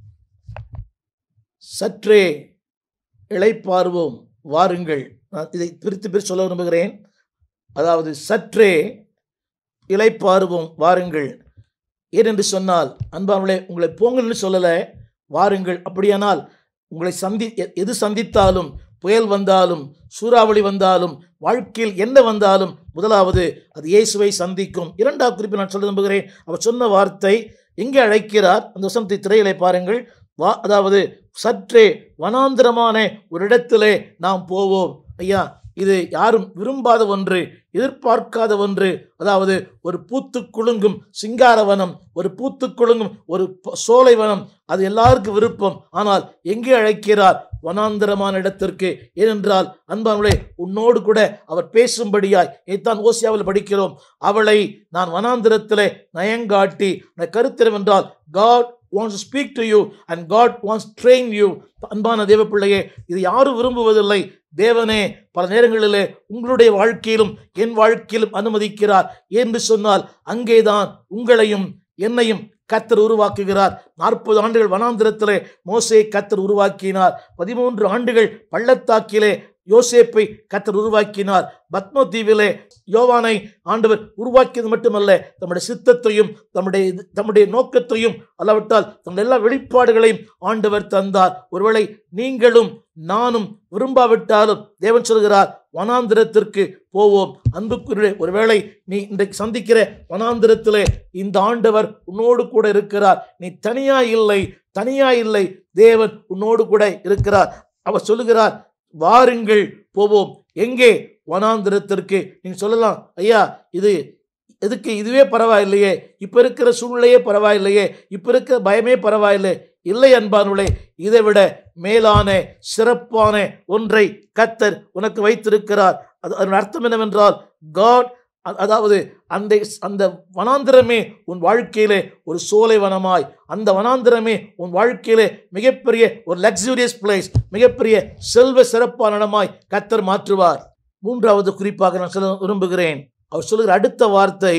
சற்றே இளைப்பாறுவோம் வாருங்கள் நான் இதை பிரித்து பிரித்து சொல்ல விரும்புகிறேன் அதாவது சற்றே இளைப்பாறுவோம் வாருங்கள் ஏனென்று சொன்னால் அன்பானவர்களே உங்களை போங்கள்னு சொல்லலை வாருங்கள் அப்படியானால் உங்களை சந்தி எ- எது சந்தித்தாலும் புயல் வந்தாலும் சூறாவளி வந்தாலும் வாழ்க்கையில் என்ன வந்தாலும் முதலாவது அது இயேசுவை சந்திக்கும் இரண்டாவது குறிப்பு நான் சொல்ல விரும்புகிறேன் அவர் சொன்ன வார்த்தை எங்கே அழைக்கிறார் அந்த வசனத்தை திரையிலே பாருங்கள் வா அதாவது சற்றே வனாந்திரமான ஒரு இடத்திலே நாம் போவோம் ஐயா இது யாரும் விரும்பாத ஒன்று எதிர்பார்க்காத ஒன்று அதாவது ஒரு பூத்து குலுங்கும் சிங்காரவனம் ஒரு பூத்து குலுங்கும் ஒரு ப- சோலைவனம் அது எல்லாருக்கும் விருப்பம் ஆனால் எங்கே அழைக்கிறார் வனாந்திரமான இடத்திற்கு ஏனென்றால் அன்பானவளே உன்னோடு கூட அவர் பேசும்படியாய் இதைத்தான் ஓசியாவில் படிக்கிறோம் அவளை நான் வனாந்திரத்திலே நயங்காட்டி அந்த கருத்திரம் என்றால் God wants to speak to you and God wants to train you அன்பான தேவ பிள்ளையே இது யாரும் விரும்புவதில்லை தேவனே பல நேரங்களிலே உங்களுடைய வாழ்க்கையிலும் என் வாழ்க்கையிலும் அனுமதிக்கிறார் என்று சொன்னால் அங்கேதான் உங்களையும் என்னையும் கத்தர் உருவாக்குகிறார் நாற்பது ஆண்டுகள் வனாந்திரத்திலே மோசையை கத்தர் உருவாக்கினார் பதிமூன்று ஆண்டுகள் பள்ளத்தாக்கிலே யோசேப்பை கத்தர் உருவாக்கினார் பத்ம தீவிலே யோவானை ஆண்டவர் உருவாக்கியது மட்டுமல்ல தம்முடைய சித்தத்தையும் தம்முடைய இது- தம்முடைய நோக்கத்தையும் அல்லாவிட்டால் தம்முடைய எல்லா வெளிப்பாடுகளையும் ஆண்டவர் தந்தார் ஒருவேளை நீங்களும் நானும் விரும்பாவிட்டாலும் தேவன் சொல்கிறார் வனாந்திரத்திற்கு போவோம் அன்புக்குரிய ஒருவேளை நீ இன்றைக்கு சந்திக்கிற வனாந்திரத்திலே இந்த ஆண்டவர் உன்னோடு கூட இருக்கிறார் நீ தனியா இல்லை தனியா இல்லை தேவன் உன்னோடு கூட இருக்கிறார் அவர் சொல்லுகிறார் வாருங்கள் போவோம் எங்கே வனாந்திரத்திற்கு நீங்க சொல்லலாம் ஐயா இது எதுக்கு இதுவே பரவாயில்லையே இப்போ இருக்கிற சூழ்நிலையே பரவாயில்லையே இப்போ இருக்கிற பயமே பரவாயில்லை இல்லை அன்பானுளே இதை விட மேலான சிறப்பான ஒன்றை கத்தர் உனக்கு வைத்திருக்கிறார் அது அதன் அர்த்தம் என்னவென்றால் காட் அதாவது அந்த அந்த வனாந்திரமே உன் வாழ்க்கையிலே ஒரு சோலை வனமாய் அந்த வனாந்திரமே உன் வாழ்க்கையிலே மிகப்பெரிய ஒரு லக்ஸூரியஸ் பிளேஸ் மிகப்பெரிய செல்வ சிறப்பான இடமாய் கத்தர் மாற்றுவார் மூன்றாவது குறிப்பாக நான் சொல்ல விரும்புகிறேன் அவர் சொல்லுகிற அடுத்த வார்த்தை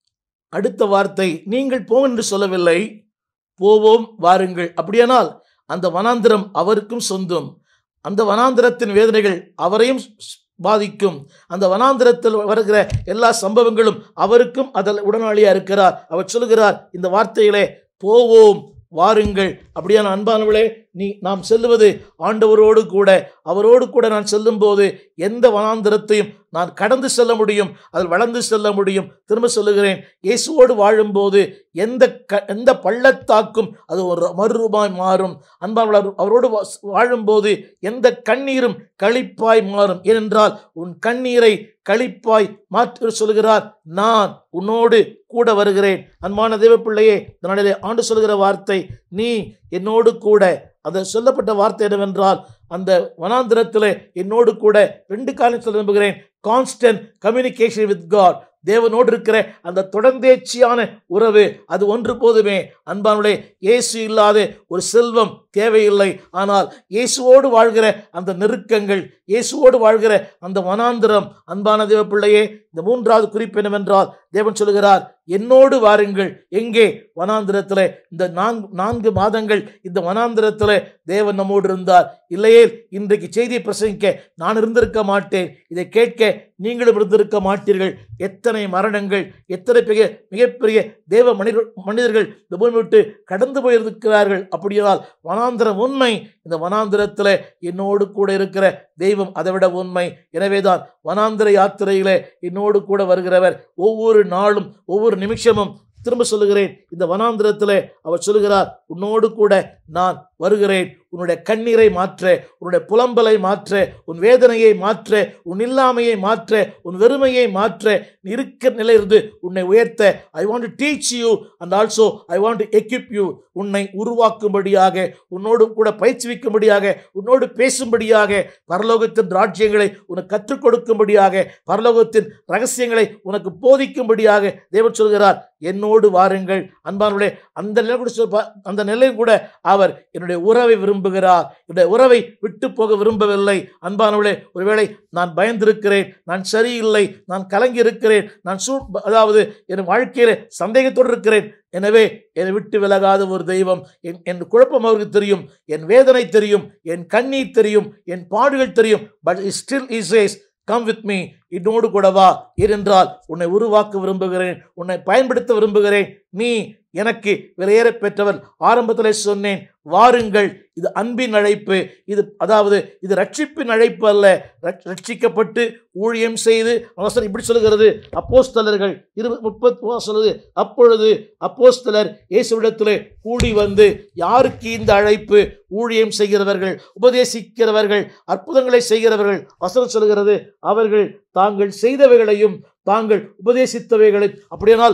அடுத்த வார்த்தை நீங்கள் போங்க என்று சொல்லவில்லை போவோம் வாருங்கள் அப்படியானால் அந்த வனாந்திரம் அவருக்கும் சொந்தம் அந்த வனாந்திரத்தின் வேதனைகள் அவரையும் ஸ்- பாதிக்கும் அந்த வனாந்திரத்தில் வருகிற எல்லா சம்பவங்களும் அவருக்கும் அதில் உடனாளியா இருக்கிறார் அவர் சொல்லுகிறார் இந்த வார்த்தையிலே போவோம் வாருங்கள் அப்படியான அன்பானவளே நீ நாம் செல்லுவது ஆண்டவரோடு கூட அவரோடு கூட நான் செல்லும்போது எந்த வனாந்திரத்தையும் நான் கடந்து செல்ல முடியும் அதில் வளர்ந்து செல்ல முடியும் திரும்ப சொல்லுகிறேன் இயேசுவோடு வாழும்போது எந்த க எந்த பள்ளத்தாக்கும் அது ஒரு மறுரூபாய் மாறும் அன்பானவர் அவரோடு வா- வாழும்போது எந்த கண்ணீரும் களிப்பாய் மாறும் ஏனென்றால் உன் கண்ணீரை களிப்பாய் மாற்ற சொல்கிறார் நான் உன்னோடு கூட வருகிறேன் அன்பான தேவ பிள்ளையே இந்த நாளிலே ஆண்டு சொல்கிற வார்த்தை நீ என்னோடு கூட அது சொல்லப்பட்ட வார்த்தை என்னவென்றால் அந்த வனாந்திரத்திலே என்னோடு கூட ரெண்டு காலம் சொல்ல விரும்புகிறேன் கான்ஸ்டன்ட் கம்யூனிகேஷன் வித் காட் தேவனோடு இருக்கிற அந்த தொடர்ந்தேச்சியான உறவு அது ஒன்று போதுமே அன்பானுடைய இயேசு இல்லாத ஒரு செல்வம் தேவையில்லை ஆனால் இயேசுவோடு வாழ்கிற அந்த நெருக்கங்கள் இயேசுவோடு வாழ்கிற அந்த வனாந்திரம் அன்பான தேவ பிள்ளையே இந்த மூன்றாவது குறிப்பு என்னவென்றால் தேவன் சொல்லுகிறார் என்னோடு வாருங்கள் எங்கே வனாந்திரத்தில் இந்த நான்கு நான்கு மாதங்கள் இந்த வனாந்திரத்தில் தேவன் நம்மோடு இருந்தார் இல்லையே இன்றைக்கு செய்தியை பிரசங்கிக்க நான் இருந்திருக்க மாட்டேன் இதை கேட்க நீங்களும் இருந்திருக்க மாட்டீர்கள் எத்தனை மரணங்கள் எத்தனை பெரிய மிகப்பெரிய தேவ மனிதர்கள் மனிதர்கள் இந்த பூமி விட்டு கடந்து போயிருக்கிறார்கள் அப்படியானால் வனாந்திரம் உண்மை இந்த வனாந்திரத்தில் என்னோடு கூட இருக்கிற தெய்வம் அதைவிட உண்மை எனவேதான் வனாந்திர யாத்திரையிலே என்னோடு கூட வருகிறவர் ஒவ்வொரு நாளும் ஒவ்வொரு நிமிஷமும் திரும்ப சொல்லுகிறேன் இந்த வனாந்திரத்திலே அவர் சொல்லுகிறார் உன்னோடு கூட நான் வருகிறேன் உன்னுடைய கண்ணீரை மாற்ற உன்னுடைய புலம்பலை மாற்ற உன் வேதனையை மாற்ற உன் இல்லாமையை மாற்ற உன் வெறுமையை மாற்ற நீ இருக்கிற நிலையிலிருந்து உன்னை உயர்த்த I want to teach you and also I want to equip you உன்னை உருவாக்கும்படியாக உன்னோடு கூட பயிற்சிவிக்கும்படியாக உன்னோடு பேசும்படியாக பரலோகத்தின் ராஜ்யங்களை உனக்கு கற்றுக் கொடுக்கும்படியாக பரலோகத்தின் ரகசியங்களை உனக்கு போதிக்கும்படியாக தேவன் சொல்கிறார் என்னோடு வாருங்கள் அன்பானுடைய அந்த நிலை கூட சொல்ல அந்த நிலை கூட அவர் என்னுடைய உறவை விரும்புகிறார் என்னுடைய உறவை விட்டு போக விரும்பவில்லை அன்பானவளே ஒருவேளை நான் பயந்திருக்கிறேன் நான் சரியில்லை நான் கலங்கி இருக்கிறேன் நான் சூ அதாவது என் வாழ்க்கையில சந்தேகத்தோடு இருக்கிறேன் எனவே என்னை விட்டு விலகாத ஒரு தெய்வம் என் என் குழப்பம் அவருக்கு தெரியும் என் வேதனை தெரியும் என் கண்ணீர் தெரியும் என் பாடுகள் தெரியும் but still is says come with me என்னோடு கூட வா ஏனென்றால் உன்னை உருவாக்க விரும்புகிறேன் உன்னை பயன்படுத்த விரும்புகிறேன் நீ எனக்கு விலையேற பெற்றவன் ஆரம்பத்திலே சொன்னேன் வாருங்கள் இது அன்பின் அழைப்பு இது அதாவது இது ரட்சிப்பின் அழைப்பு அல்ல ரட்ச- ரட்சிக்கப்பட்டு ஊழியம் செய்து அவசரம் இப்படி சொல்லுகிறது அப்போஸ்தலர்கள் இருபது முப்பது சொல்லுது அப்பொழுது அப்போஸ்தலர் இயேசுவிடத்திலே கூடி வந்து யாருக்கு இந்த அழைப்பு ஊழியம் செய்கிறவர்கள் உபதேசிக்கிறவர்கள் அற்புதங்களை செய்கிறவர்கள் வசனம் சொல்கிறது அவர்கள் தாங்கள் செய்தவைகளையும் தாங்கள் உபதேசித்தவைகளை அப்படியானால்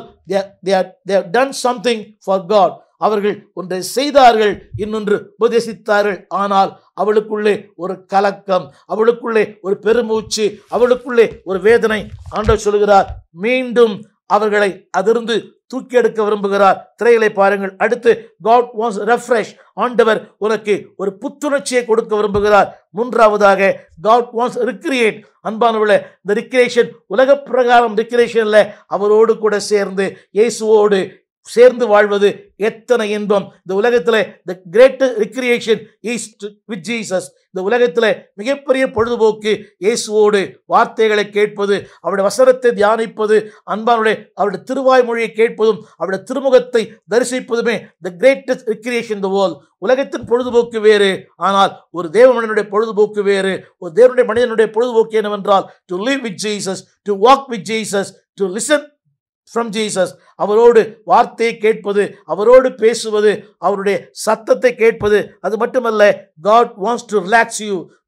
டன் சம்திங் ஃபார் காட் அவர்கள் ஒன்றை செய்தார்கள் இன்னொன்று உபதேசித்தார்கள் ஆனால் அவளுக்குள்ளே ஒரு கலக்கம் அவளுக்குள்ளே ஒரு பெருமூச்சு அவளுக்குள்ளே ஒரு வேதனை ஆண்டவர் சொல்கிறார் மீண்டும் அவர்களை அதிர்ந்து தூக்கி எடுக்க விரும்புகிறார் திரைகளை பாருங்கள் அடுத்து காட் வாஸ் ரெஃப்ரெஷ் ஆண்டவர் உனக்கு ஒரு புத்துணர்ச்சியை கொடுக்க விரும்புகிறார் மூன்றாவதாக காட் வாஸ் ரிக்ரியேட் அன்பானவர்களே இந்த ரிக்ரியேஷன் உலக பிரகாரம் ரிக்ரியேஷன்ல அவரோடு கூட சேர்ந்து இயேசுவோடு சேர்ந்து வாழ்வது எத்தனை இன்பம் இந்த உலகத்தில் the great recreation is with Jesus இந்த உலகத்தில் மிகப்பெரிய பொழுதுபோக்கு இயேசுவோடு வார்த்தைகளை கேட்பது அவருடைய வசனத்தை தியானிப்பது அன்பானுடைய அவருடைய திருவாய் மொழியை கேட்பதும் அவருடைய திருமுகத்தை தரிசிப்பதுமே the greatest recreation the world உலகத்தின் பொழுதுபோக்கு வேறு ஆனால் ஒரு தேவ மனிதனுடைய பொழுதுபோக்கு வேறு ஒரு தேவனுடைய மனிதனுடைய பொழுதுபோக்கு என்னவென்றால் to live with Jesus to walk with Jesus to listen from Jesus அவரோடு வார்த்தையை கேட்பது அவரோடு பேசுவது அவருடைய சத்தத்தை கேட்பது அது மட்டுமல்ல God wants to relax you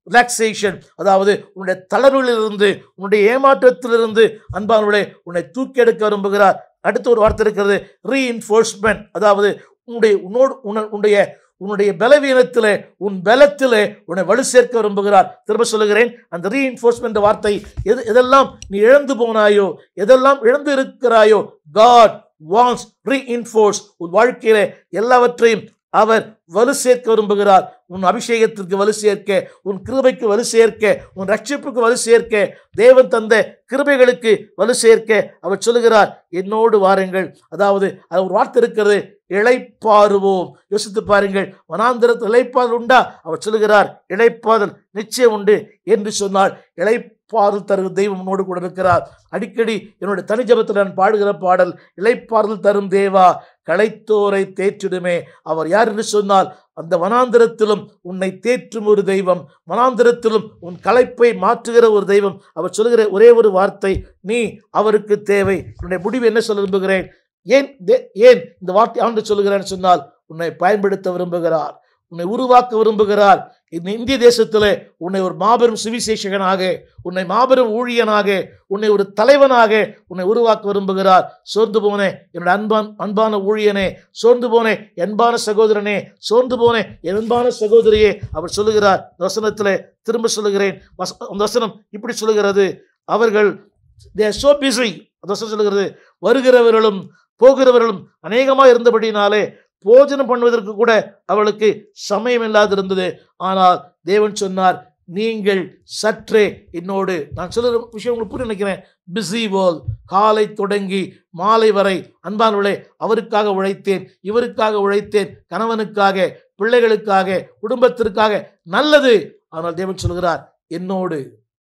relaxation அதாவது உன்னுடைய தளர்வுகளிலிருந்து உன்னுடைய ஏமாற்றத்திலிருந்து அன்பானவர்களே உன்னை தூக்கி எடுக்க விரும்புகிறார் அடுத்த ஒரு வார்த்தை இருக்கிறது ரீஇன்ஃபோர்ஸ்மெண்ட் அதாவது உன்னுடைய உன்னோடு உன்ன- உன்னுடைய உன்னுடைய பலவீனத்திலே உன் பலத்திலே உன்னை வலு சேர்க்க விரும்புகிறார் திரும்ப சொல்லுகிறேன் அந்த ரீஇன்ஃபோர்ஸ்மெண்ட் வார்த்தை எது எதெல்லாம் நீ இழந்து போனாயோ எதெல்லாம் இழந்து இருக்கிறாயோ காட் வாண்ட்ஸ் ரீஇன்ஃபோர்ஸ் உன் வாழ்க்கையிலே எல்லாவற்றையும் அவர் வலு சேர்க்க விரும்புகிறார் உன் அபிஷேகத்திற்கு வலு சேர்க்க உன் கிருபைக்கு வலு சேர்க்க உன் ரட்சிப்புக்கு வலு சேர்க்க தேவன் தந்த கிருபைகளுக்கு வலு சேர்க்க அவர் சொல்லுகிறார் என்னோடு வாருங்கள் அதாவது அது ஒரு வார்த்தை இருக்கிறது இளைப்பாறுவோம் யோசித்து பாருங்கள் வனாந்திரத்தில் இளைப்பாறுதல் உண்டா அவர் சொல்லுகிறார் இளைப்பாறுதல் நிச்சயம் உண்டு என்று சொன்னால் இளைப்பாறுதல் தரும் தெய்வம் உன்னோடு கூட இருக்கிறார் அடிக்கடி என்னுடைய தனிஜபத்தில் நான் பாடுகிற பாடல் இளைப்பாறுதல் தரும் தேவா களைத்தோரை தேற்றிடுமே அவர் யார் என்று சொன்னால் அந்த வனாந்திரத்திலும் உன்னை தேற்றும் ஒரு தெய்வம் வனாந்திரத்திலும் உன் களைப்பை மாற்றுகிற ஒரு தெய்வம் அவர் சொல்லுகிற ஒரே ஒரு வார்த்தை நீ அவருக்கு தேவை உன்னுடைய முடிவு என்ன சொல்ல விரும்புகிறேன் ஏன் தே- ஏன் இந்த வார்த்தை ஆண்டு சொல்லுகிறேன்னு சொன்னால் உன்னை பயன்படுத்த விரும்புகிறார் உன்னை உருவாக்க விரும்புகிறார் இந்த இந்திய தேசத்திலே உன்னை ஒரு மாபெரும் சுவிசேஷகனாக உன்னை மாபெரும் ஊழியனாக உன்னை ஒரு தலைவனாக உன்னை உருவாக்க விரும்புகிறார் சோர்ந்து போனே என்னோட அன்பான் அன்பான ஊழியனே சோர்ந்து போனே என்பான சகோதரனே சோர்ந்து போனே என் அன்பான சகோதரியே அவர் சொல்லுகிறார் இந்த வசனத்திலே திரும்ப சொல்லுகிறேன் வச- அந்த வசனம் இப்படி சொல்லுகிறது அவர்கள் தே சோ பிஸி அந்த வசனம் சொல்லுகிறது வருகிறவர்களும் போகிறவர்களும் அநேகமாக இருந்தபடினாலே போஜனம் பண்ணுவதற்கு கூட அவளுக்கு சமயம் இல்லாதிருந்தது ஆனால் தேவன் சொன்னார் நீங்கள் சற்றே என்னோடு நான் சொல்லுற விஷயம் உங்களுக்கு புரிய நினைக்கிறேன் பிஸி வேர்ல் காலை தொடங்கி மாலை வரை அன்பானவளே அவருக்காக உழைத்தேன் இவருக்காக உழைத்தேன் கணவனுக்காக பிள்ளைகளுக்காக குடும்பத்திற்காக நல்லது ஆனால் தேவன் சொல்கிறார் என்னோடு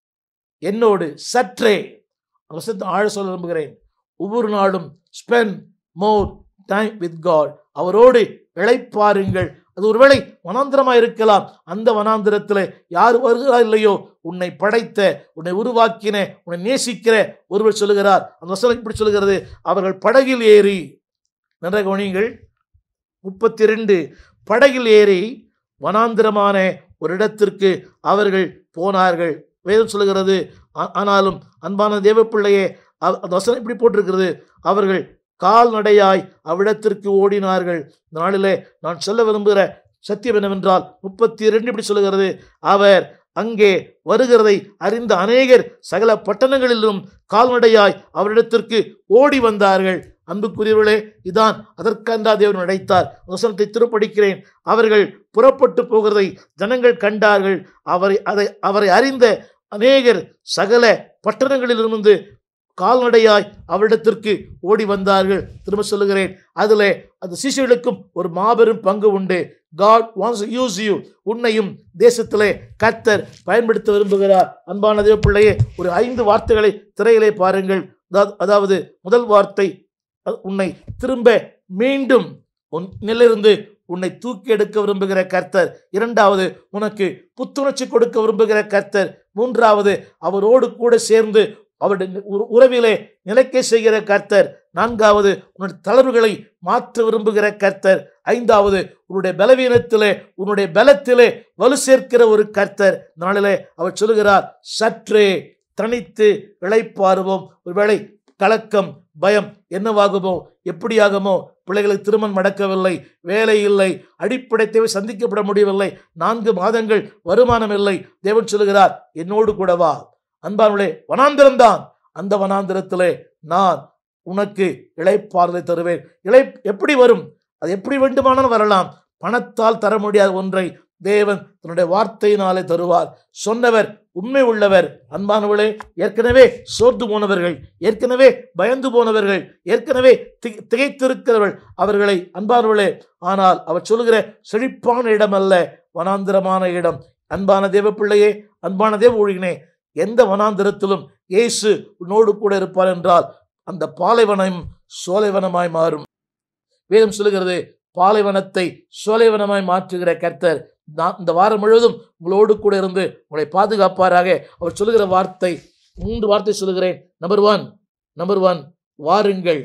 என்னோடு சற்றே அந்த வசனத்தை ஆழ சொல்ல விரும்புகிறேன் ஒவ்வொரு நாளும் spend more time with God அவரோடு இளைப்பாருங்கள் அது ஒருவேளை வனாந்திரமாக இருக்கலாம் அந்த வனாந்திரத்தில் யார் வருகிறார் இல்லையோ உன்னை படைத்த உன்னை உருவாக்கின உன்னை நேசிக்கிற ஒருவர் சொல்லுகிறார் அந்த வசனம் இப்படி சொல்லுகிறது அவர்கள் படகில் ஏறி நன்றாக கவனியுங்கள் முப்பத்தி ரெண்டு படகில் ஏறி வனாந்திரமான ஒரு இடத்திற்கு அவர்கள் போனார்கள் வேதம் சொல்லுகிறது ஆ- ஆனாலும் அன்பான தேவப்பிள்ளையே அவ- அந்த வசனம் இப்படி போட்டிருக்கிறது அவர்கள் கால்நடையாய் அவ்விடத்திற்கு ஓடினார்கள் இந்த நாளிலே நான் சொல்ல விரும்புகிற சத்தியம் என்னவென்றால் முப்பத்தி ரெண்டு இப்படி சொல்லுகிறது அவர் அங்கே வருகிறதை அறிந்த அநேகர் சகல பட்டணங்களிலும் கால்நடையாய் அவரிடத்திற்கு ஓடி வந்தார்கள் அன்புக்குரியவர்களே இதான் அதற்கண்டா தேவன் அழைத்தார் வசனத்தை திருப்படிக்கிறேன் அவர்கள் புறப்பட்டு போகிறதை ஜனங்கள் கண்டார்கள் அவரை அதை அவரை அறிந்த அநேகர் சகல பட்டணங்களிலிருந்து கால்நடையாய் அவரிடத்திற்கு ஓடி வந்தார்கள் திரும்ப சொல்லுகிறேன் அதில் அந்த சிசுகளுக்கும் ஒரு மாபெரும் பங்கு உண்டு காட் வாண்ட்ஸ் யூஸ் யூ உன்னையும் தேசத்திலே கர்த்தர் பயன்படுத்த விரும்புகிறார் அன்பான தேவ பிள்ளையே ஒரு ஐந்து வார்த்தைகளை திரையிலே பாருங்கள் அதா- அதாவது முதல் வார்த்தை அ- உன்னை திரும்ப மீண்டும் உன் நிலையிலிருந்து உன்னை தூக்கி எடுக்க விரும்புகிற கர்த்தர் இரண்டாவது உனக்கு புத்துணர்ச்சி கொடுக்க விரும்புகிற கர்த்தர் மூன்றாவது அவரோடு கூட சேர்ந்து அவருடைய உற- உறவிலே நிலைக்க செய்கிற கர்த்தர் நான்காவது உன்னுடைய தளர்வுகளை மாற்ற விரும்புகிற கர்த்தர் ஐந்தாவது உன்னுடைய பலவீனத்திலே உன்னுடைய பலத்திலே வலு சேர்க்கிற ஒரு கர்த்தர் இந்த நாளிலே அவர் சொல்லுகிறார் சற்றே தனித்து இளைப்பாறுவோம் ஒருவேளை கலக்கம் பயம் என்னவாகுமோ எப்படியாகுமோ பிள்ளைகளுக்கு திருமணம் நடக்கவில்லை வேலை இல்லை அடிப்படை தேவை சந்திக்கப்பட முடியவில்லை நான்கு மாதங்கள் வருமானம் இல்லை தேவன் சொல்லுகிறார் என்னோடு கூட வா அன்பானுடைய வனாந்திரம்தான் அந்த வனாந்திரத்திலே நான் உனக்கு இளைப்பாறுதலை தருவேன் இளை எப்படி வரும் அது எப்படி வேண்டுமானாலும் வரலாம் பணத்தால் தர முடியாத ஒன்றை தேவன் தன்னுடைய வார்த்தையினாலே தருவார் சொன்னவர் உண்மை உள்ளவர் அன்பானவர்களே ஏற்கனவே சோர்ந்து போனவர்கள் ஏற்கனவே பயந்து போனவர்கள் ஏற்கனவே தி- திகைத்திருக்கிறவர்கள் அவர்களை அன்பானவர்களே ஆனால் அவர் சொல்லுகிற செழிப்பான இடம் அல்ல வனாந்திரமான இடம் அன்பான தேவ பிள்ளையே அன்பான தேவ ஊழியனே எந்த வனாந்திரத்திலும் இயேசு உன்னோடு கூட இருப்பார் என்றால் அந்த பாலைவனம் சோலைவனமாய் மாறும் வேதம் சொல்லுகிறது பாலைவனத்தை சோலைவனமாய் மாற்றுகிற கர்த்தர் நான் இந்த வாரம் முழுவதும் உங்களோடு கூட இருந்து உங்களை பாதுகாப்பாராக அவர் சொல்லுகிற வார்த்தை மூன்று வார்த்தை சொல்லுகிறேன் நம்பர் ஒன் நம்பர் ஒன் வாருங்கள்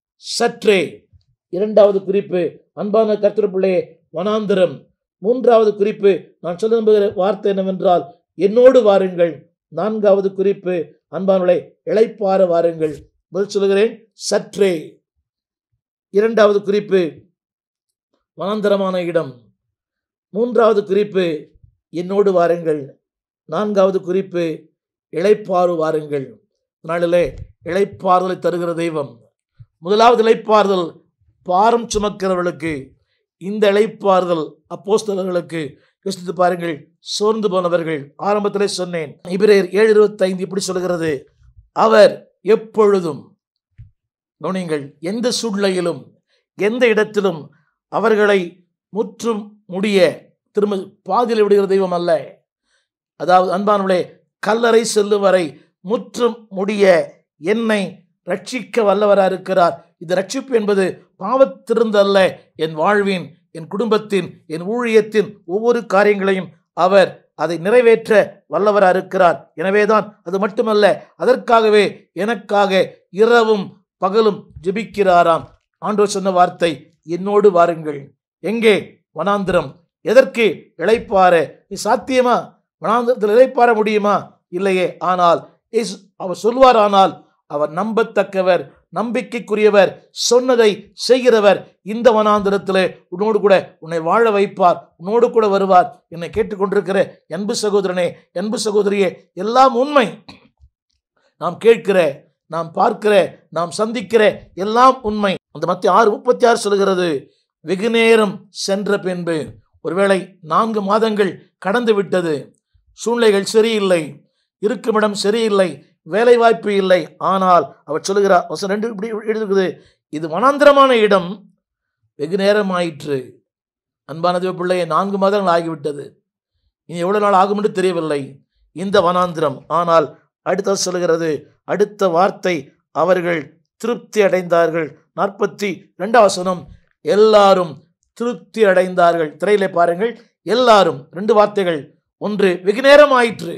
சற்றே இரண்டாவது குறிப்பு அன்பான கர்த்தர் பிள்ளையே வனாந்திரம் மூன்றாவது குறிப்பு நான் சொல்ல விரும்புகிற வார்த்தை என்னவென்றால் என்னோடு வாருங்கள் நான்காவது குறிப்பு அன்பானவர்களே இளைப்பாற வாருங்கள் முதல் சொல்லுகிறேன் சற்றே இரண்டாவது குறிப்பு வனாந்தரமான இடம் மூன்றாவது குறிப்பு என்னோடு வாருங்கள் நான்காவது குறிப்பு இளைப்பாறு வாருங்கள் நாளிலே இளைப்பாறுதலை தருகிற தெய்வம் முதலாவது இளைப்பாறுதல் பாரம் சுமக்கிறவர்களுக்கு இந்த இளைப்பாறுதல் அப்போஸ்தலர்களுக்கு யோசித்து பாருங்கள் சோர்ந்து போனவர்கள் ஆரம்பத்திலே சொன்னேன் இபிரேர் ஏழு இருபத்தைந்து இப்படி சொல்கிறது அவர் எப்பொழுதும் கவனியுங்கள் எந்த சூழ்நிலையிலும் எந்த இடத்திலும் அவர்களை முற்றும் முடிய திரும்ப பாதியில் விடுகிற தெய்வம் அல்ல அதாவது அன்பானவர்களே கல்லறை செல்லும் வரை முற்றும் முடிய என்னை ரட்சிக்க வல்லவராக இருக்கிறார் இந்த ரட்சிப்பு என்பது பாவத்திருந்தல்ல என் வாழ்வின் என் குடும்பத்தின் என் ஊழியத்தின் ஒவ்வொரு காரியங்களையும் அவர் அதை நிறைவேற்ற வல்லவராக இருக்கிறார் எனவேதான் அது மட்டுமல்ல அதற்காகவே எனக்காக இரவும் பகலும் ஜெபிக்கிறாராம் ஆண்டவர் சொன்ன வார்த்தை என்னோடு வாருங்கள் எங்கே வனாந்திரம் எதற்கு இளைப்பாற இது சாத்தியமா வனாந்திரத்தில் இளைப்பாற முடியுமா இல்லையே ஆனால் இயேசு அவர் சொல்வார் ஆனால் அவர் நம்பத்தக்கவர் நம்பிக்கைக்குரியவர் சொன்னதை செய்கிறவர் இந்த வனாந்திரத்திலே உன்னோடு கூட உன்னை வாழ வைப்பார் உன்னோடு கூட வருவார் என்னை கேட்டுக்கொண்டிருக்கிற அன்பு சகோதரனே அன்பு சகோதரியே எல்லாம் உண்மை நாம் கேட்கிற நாம் பார்க்கிற நாம் சந்திக்கிற எல்லாம் உண்மை அந்த மத்திய ஆறு முப்பத்தி ஆறு சொல்கிறது வெகு நேரம் சென்ற பின்பு ஒருவேளை நான்கு மாதங்கள் கடந்து விட்டது சூழ்நிலைகள் சரியில்லை இருக்குமிடம் சரியில்லை வேலை வாய்ப்பு இல்லை ஆனால் அவர் சொல்லுகிறார் வசனம் ரெண்டு இப்படி எழுதுகிறது இது வனாந்திரமான இடம் வெகு நேரம் ஆயிற்று அன்பான தேவ பிள்ளையை நான்கு மாதங்கள் ஆகிவிட்டது இனி எவ்வளவு நாள் ஆகும் என்று தெரியவில்லை இந்த வனாந்திரம் ஆனால் அடுத்தது சொல்லுகிறது அடுத்த வார்த்தை அவர்கள் திருப்தி அடைந்தார்கள் நாற்பத்தி ரெண்டாம் வசனம் எல்லாரும் திருப்தி அடைந்தார்கள் திரையிலே பாருங்கள் எல்லாரும் ரெண்டு வார்த்தைகள் ஒன்று வெகு நேரம் ஆயிற்று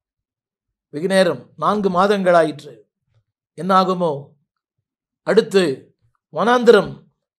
வெகு நேரம் நான்கு மாதங்கள் ஆயிற்று என்ன ஆகுமோ அடுத்து வனாந்திரம்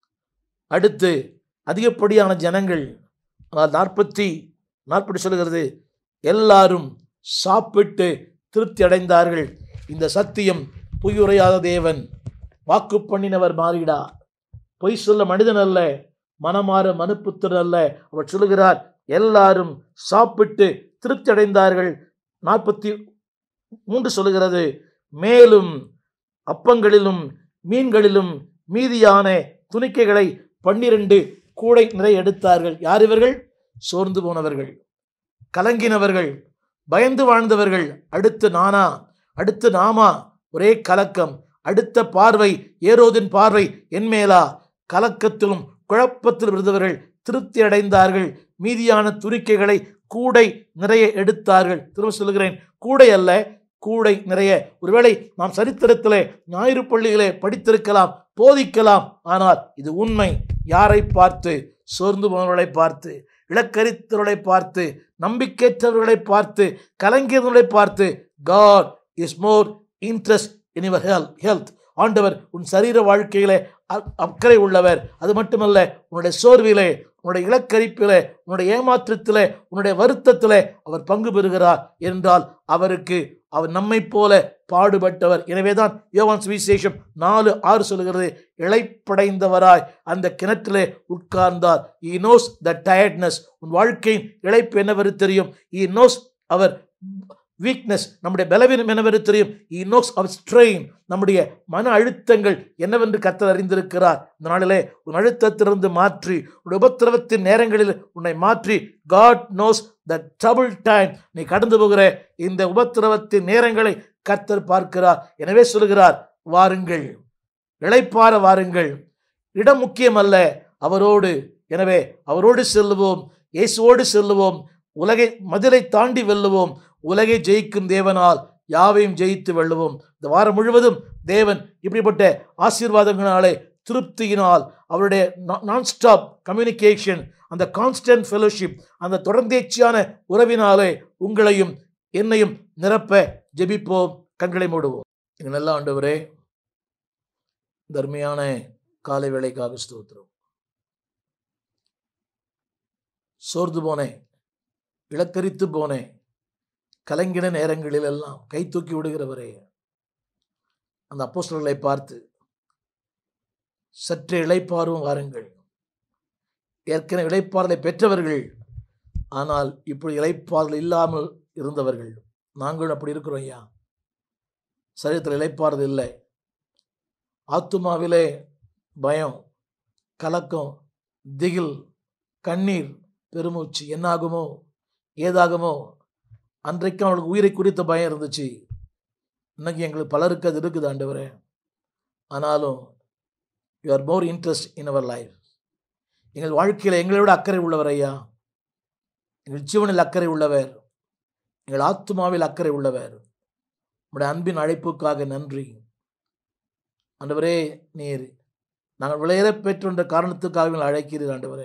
அடுத்து அதிகப்படியான ஜனங்கள் ஆனால் நாற்பத்தி நாற்பது சொல்கிறது எல்லாரும் சாப்பிட்டு திருப்தி அடைந்தார்கள் இந்த சத்தியம் பொய்யுரையாத தேவன் வாக்கு பண்ணினவர் மாறிடா பொய் சொல்ல மனிதன் அல்ல மனமாற மனுப்புத்தர் அல்ல அவர் சொல்லுகிறார் எல்லாரும் சாப்பிட்டு திருப்தி அடைந்தார்கள் நாற்பத்தி மூன்று சொல்லுகிறது மேலும் அப்பங்களிலும் மீன்களிலும் மீதியான துணிக்கைகளை பன்னிரண்டு கூடை நிறைய எடுத்தார்கள் யார் இவர்கள் சோர்ந்து போனவர்கள் கலங்கினவர்கள் பயந்து வாழ்ந்தவர்கள் அடுத்து நானா அடுத்து நாமா ஒரே கலக்கம் அடுத்த பார்வை ஏரோதின் பார்வை என் மேலா கலக்கத்திலும் குழப்பத்திலும் இருந்தவர்கள் திருப்தி அடைந்தார்கள் மீதியான துணிக்கைகளை கூடை நிறைய எடுத்தார்கள் திரும்ப சொல்லுகிறேன் கூடை அல்ல கூடை நிறைய ஒருவேளை நாம் சரித்திரத்திலே ஞாயிறு பள்ளிகளே படித்திருக்கலாம் போதிக்கலாம் ஆனால் இது உண்மை யாரை பார்த்து சோர்ந்து போனவர்களை பார்த்து இலக்கரித்தவர்களை பார்த்து நம்பிக்கையற்றவர்களை பார்த்து கலங்கியவர்களை பார்த்து God is more interest in your health health ஆண்டவர் உன் சரீர வாழ்க்கையிலே அ- அக்கறை உள்ளவர் அது மட்டுமல்ல உன்னுடைய சோர்விலே உன்னுடைய இலக்கரிப்பிலே உன்னுடைய ஏமாற்றத்திலே உன்னுடைய வருத்தத்திலே அவர் பங்கு பெறுகிறார் என்றால் அவருக்கு அவர் நம்மைப் போல பாடுபட்டவர் எனவேதான் யோவான் சுவிசேஷம் நாலு ஆறு சொல்லுகிறது இளைப்படைந்தவராய் அந்த கிணற்றிலே உட்கார்ந்தார் ஈ நோஸ் த டயர்ட்னஸ் உன் வாழ்க்கையின் இழைப்பு என்னவென்று தெரியும் ஈ நோஸ் அவர் வீக்னஸ் நம்முடைய பலவீனம் என்னவென்று தெரியும் ஈ நோஸ் அவர் ஸ்ட்ரெயின் நம்முடைய மன அழுத்தங்கள் என்னவென்று கத்தர் அறிந்திருக்கிறார் இந்த நாளிலே உன் அழுத்தத்திலிருந்து மாற்றி உன் உபத்திரவத்தின் நேரங்களில் உன்னை மாற்றி God knows the trouble time நீ கடந்து போகிற இந்த உபத்திரவத்தின் நேரங்களை கர்த்தர் பார்க்கிறார் எனவே சொல்கிறார் வாருங்கள் இளைப்பாற வாருங்கள் இடம் முக்கியமல்ல அவரோடு எனவே அவரோடு செல்லுவோம் இயேசுவோடு செல்லுவோம் உலகை மதிலை தாண்டி வெல்லுவோம் உலகை ஜெயிக்கும் தேவனால் யாவையும் ஜெயித்து வெல்லுவோம் இந்த வாரம் முழுவதும் தேவன் இப்படிப்பட்ட ஆசீர்வாதங்களாலே திருப்தியினால் அவருடைய நான் ஸ்டாப் கம்யூனிகேஷன் அந்த கான்ஸ்டன்ட் ஃபெலோஷிப் அந்த தொடர்ந்தேச்சியான உறவினாலே உங்களையும் என்னையும் நிரப்ப ஜெபிப்போம் கண்களை மூடுவோம் எங்கள் நல்ல ஆண்டவரே தர்மையான காலை வேளைக்காக ஸ்தோத்திரம் சோர்ந்து போனேன் இலக்கரித்து போனேன் கலங்கின நேரங்களில் எல்லாம் கை தூக்கி விடுகிறவரே அந்த அப்போஸ்தலர்களை பார்த்து சற்று இளைப்பாரும் வாருங்கள் ஏற்கனவே இளைப்பாறலை பெற்றவர்கள் ஆனால் இப்படி இளைப்பாறல் இல்லாமல் இருந்தவர்கள் நாங்களும் அப்படி இருக்கிறோம் ஐயா சரீரத்தில் இளைப்பாறுதல் இல்லை ஆத்துமாவிலே பயம் கலக்கம் திகில் கண்ணீர் பெருமூச்சு என்னாகுமோ ஏதாகுமோ அன்றைக்கு அவளுக்கு உயிரை குறித்த பயம் இருந்துச்சு இன்னைக்கு எங்களுக்கு பலருக்கு அது இருக்குது ஆண்டவரே ஆனாலும் you are more interest in our life எங்கள் வாழ்க்கையில் எங்களை விட அக்கறை உள்ளவர் ஐயா எங்கள் ஜீவனில் அக்கறை உள்ளவர் எங்கள் ஆத்துமாவில் அக்கறை உள்ளவர் உடைய அன்பின் அழைப்புக்காக நன்றி ஆண்டவரே நீர் நாங்கள் விளையற பெற்றுன்ற காரணத்துக்காக எங்களை அழைக்கிறீர் ஆண்டவரே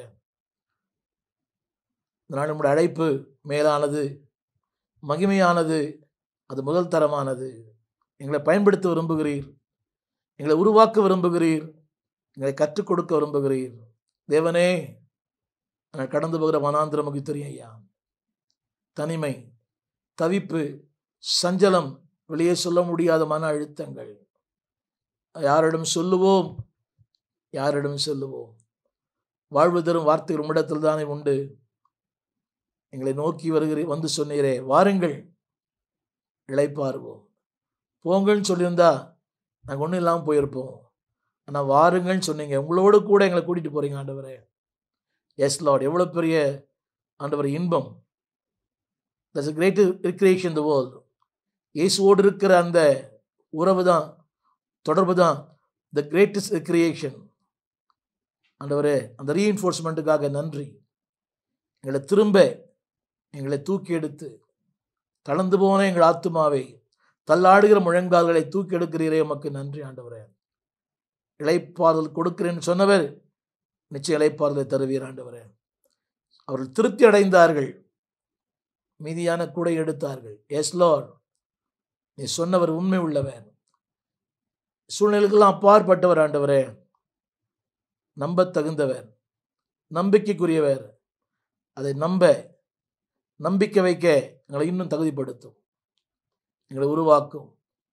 இந்த நாள் நம்முடைய அழைப்பு மேலானது மகிமையானது அது முதல் தரமானது எங்களை பயன்படுத்த விரும்புகிறீர் எங்களை உருவாக்க விரும்புகிறீர் எங்களை கற்றுக் கொடுக்க விரும்புகிறீர் தேவனே நாங்கள் கடந்து போகிற வனாந்திரம் நமக்கு தெரியும் ஐயா தனிமை தவிப்பு சஞ்சலம் வெளியே சொல்ல முடியாத மன அழுத்தங்கள் யாரிடம் சொல்லுவோம் யாரிடம் சொல்லுவோம் வாழ்வு தரும் வார்த்தைகள் உம்மிடத்தில் தானே உண்டு எங்களை நோக்கி வருகிறீ வந்து சொன்னீரே வாருங்கள் இளைப்பாருவோம் போங்கள்னு சொல்லியிருந்தா நாங்கள் ஒன்றும் இல்லாமல் போயிருப்போம் ஆனால் வாருங்கள்னு சொன்னீங்க உங்களோடு கூட எங்களை கூட்டிகிட்டு போகிறீங்க ஆண்டவரே எஸ் லார்ட் எவ்வளோ பெரிய ஆண்டவர் இன்பம் that's great recreation the world இயேசுவோடு இருக்கிற அந்த உறவு தான் தொடர்பு தான் த கிரேட்டஸ்ட் ரிக்ரியேஷன் ஆண்டவரே அந்த ரீஎன்ஃபோர்ஸ்மெண்ட்டுக்காக நன்றி எங்களை திரும்ப எங்களை தூக்கி எடுத்து தளர்ந்து போன எங்கள் ஆத்துமாவை தள்ளாடுகிற முழங்கால்களை தூக்கி எடுக்கிறீரே உமக்கு நன்றி ஆண்டவரே இளைப்பாறுதல் கொடுக்கிறேன்னு சொன்னவர் நிச்சயம் இளைப்பாறுதலை தருவீர் ஆண்டவரே அவர்கள் திருப்தி அடைந்தார்கள் மீதியான கூடை எடுத்தார்கள் எஸ் லார்ட் நீ சொன்னவர் உண்மை உள்ளவர் சூழ்நிலைக்கெல்லாம் அப்பாற்பட்டவர் ஆண்டவரே நம்ப தகுந்தவர் நம்பிக்கைக்குரியவர் அதை நம்ப நம்பிக்கை வைக்க எங்களை இன்னும் தகுதிப்படுத்தும் எங்களை உருவாக்கும்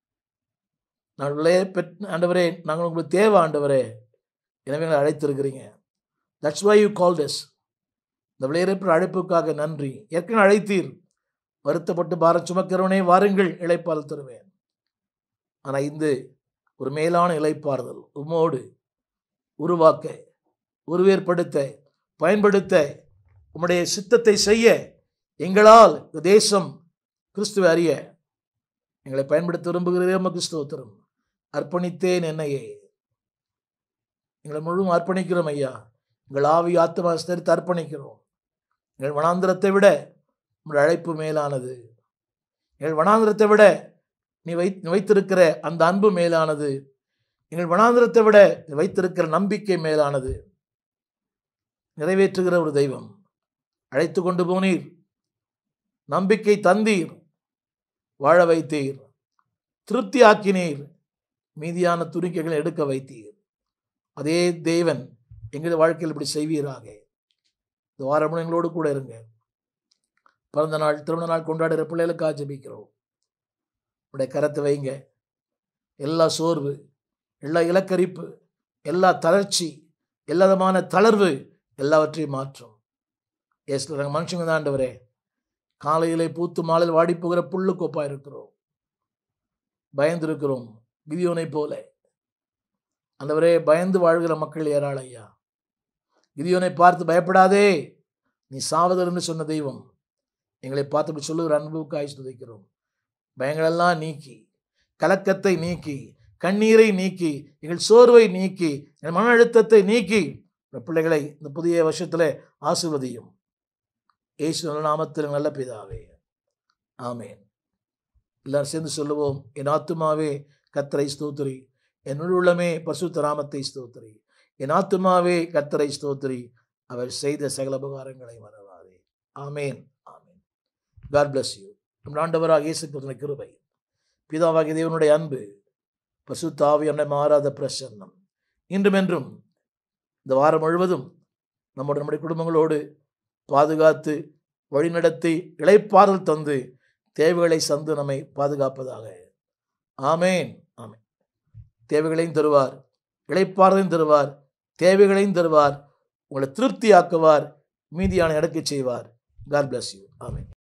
நாங்களே பெற் ஆண்டவரே நாங்கள் உங்களுக்கு தேவை ஆண்டவரே எனவே எங்களை அழைத்திருக்கிறீங்க that's why you call this இந்த விளையாடுற அழைப்புக்காக நன்றி ஏற்கனவே அழைத்தீர் வருத்தப்பட்டு பாரம் சுமக்கிறவனே வாருங்கள் இளைப்பாறுதல் தருவேன் ஆனால் இந்த ஒரு மேலான இளைப்பாறுதல் உம்மோடு உருவாக்க உருவேற்படுத்த பயன்படுத்த உம்முடைய சித்தத்தை செய்ய எங்களால் இந்த தேசம் கிறிஸ்துவை அறிய எங்களை பயன்படுத்த விரும்புகிறதே உமக்கு ஸ்தோத்திரம் அர்ப்பணித்தேன் என்னையே எங்களை முழுவதும் அர்ப்பணிக்கிறோம் ஐயா எங்கள் ஆவி ஆத்மா ஸ்தரித்து அர்ப்பணிக்கிறோம் எங்கள் வனாந்திரத்தை விட உங்களுடைய அழைப்பு மேலானது எங்கள் வனாந்திரத்தை விட நீ வை நீ வைத்திருக்கிற அந்த அன்பு மேலானது எங்கள் வனாந்திரத்தை விட நீ வைத்திருக்கிற நம்பிக்கை மேலானது நிறைவேற்றுகிற ஒரு தெய்வம் அழைத்து கொண்டு போனீர் நம்பிக்கை தந்தீர் வாழ வைத்தீர் திருப்தி ஆக்கினீர் மீதியான துணிக்கைகளை எடுக்க வைத்தீர் அதே தேவன் எங்கள் வாழ்க்கையில் இப்படி செய்வீராக இந்த வாரம் எங்களோடு கூட இருங்க பிறந்த நாள் திருமண நாள் கொண்டாடுற பிள்ளைகளுக்காக ஜெபிக்கிறோம் உடைய கரத்தை வைங்க எல்லா சோர்வு எல்லா இலக்கரிப்பு எல்லா தளர்ச்சி எல்லா விதமான தளர்வு எல்லாவற்றையும் மாற்றும் எஸ் நாங்கள் மனுஷங்க தான் ஆண்டவரே காலையிலே பூத்து மாலையில் வாடி போகிற புல்லு கோப்பா இருக்கிறோம் பயந்திருக்கிறோம் கிதியோனை போல ஆண்டவரே பயந்து வாழ்கிற மக்கள் ஏராள ஐயா கிதியோனை பார்த்து பயப்படாதே நீ சாவதர்னு சொன்ன தெய்வம் எங்களை பார்த்து இப்படி சொல்லுகிற அன்புக்காய் துதைக்கிறோம் பயங்களெல்லாம் நீக்கி கலக்கத்தை நீக்கி கண்ணீரை நீக்கி எங்கள் சோர்வை நீக்கி எங்கள் மன அழுத்தத்தை நீக்கி இந்த பிள்ளைகளை இந்த புதிய வருஷத்தில் ஆசிர்வதியும் இயேசு நாமத்தில் நல்ல பிதாவே ஆமேன் எல்லாரும் சேர்ந்து சொல்லுவோம் என் ஆத்துமாவே கத்தரை ஸ்தோத்திரி என் உள்ளமே பசுத்த நாமத்தை ஸ்தோத்திரி என் ஆத்துமாவே கத்தரை ஸ்தோத்திரி அவர் செய்த சகல உபகாரங்களை மறவாதே ஆமேன் ஆமேன் காட் பிளஸ் யூ நம் ஆண்டவராக இயேசு கிறிஸ்துவின் கிருபை பிதாவாகிய தேவனுடைய அன்பு பசுத்தாவி என்னை மாறாத பிரசன்னம் இன்றும் என்றும் இந்த வாரம் முழுவதும் நம்முடைய நம்முடைய குடும்பங்களோடு பாதுகாத்து வழிநடத்தி இளைப்பாறல் தந்து தேவைகளை சந்து நம்மை பாதுகாப்பதாக ஆமேன் ஆமேன் தேவைகளையும் தருவார் இளைப்பாறுதலையும் தருவார் தேவைகளையும் தருவார் உங்களை திருப்தியாக்குவார் மீதியான இடக்கு செய்வார் காட் bless யூ ஆமென்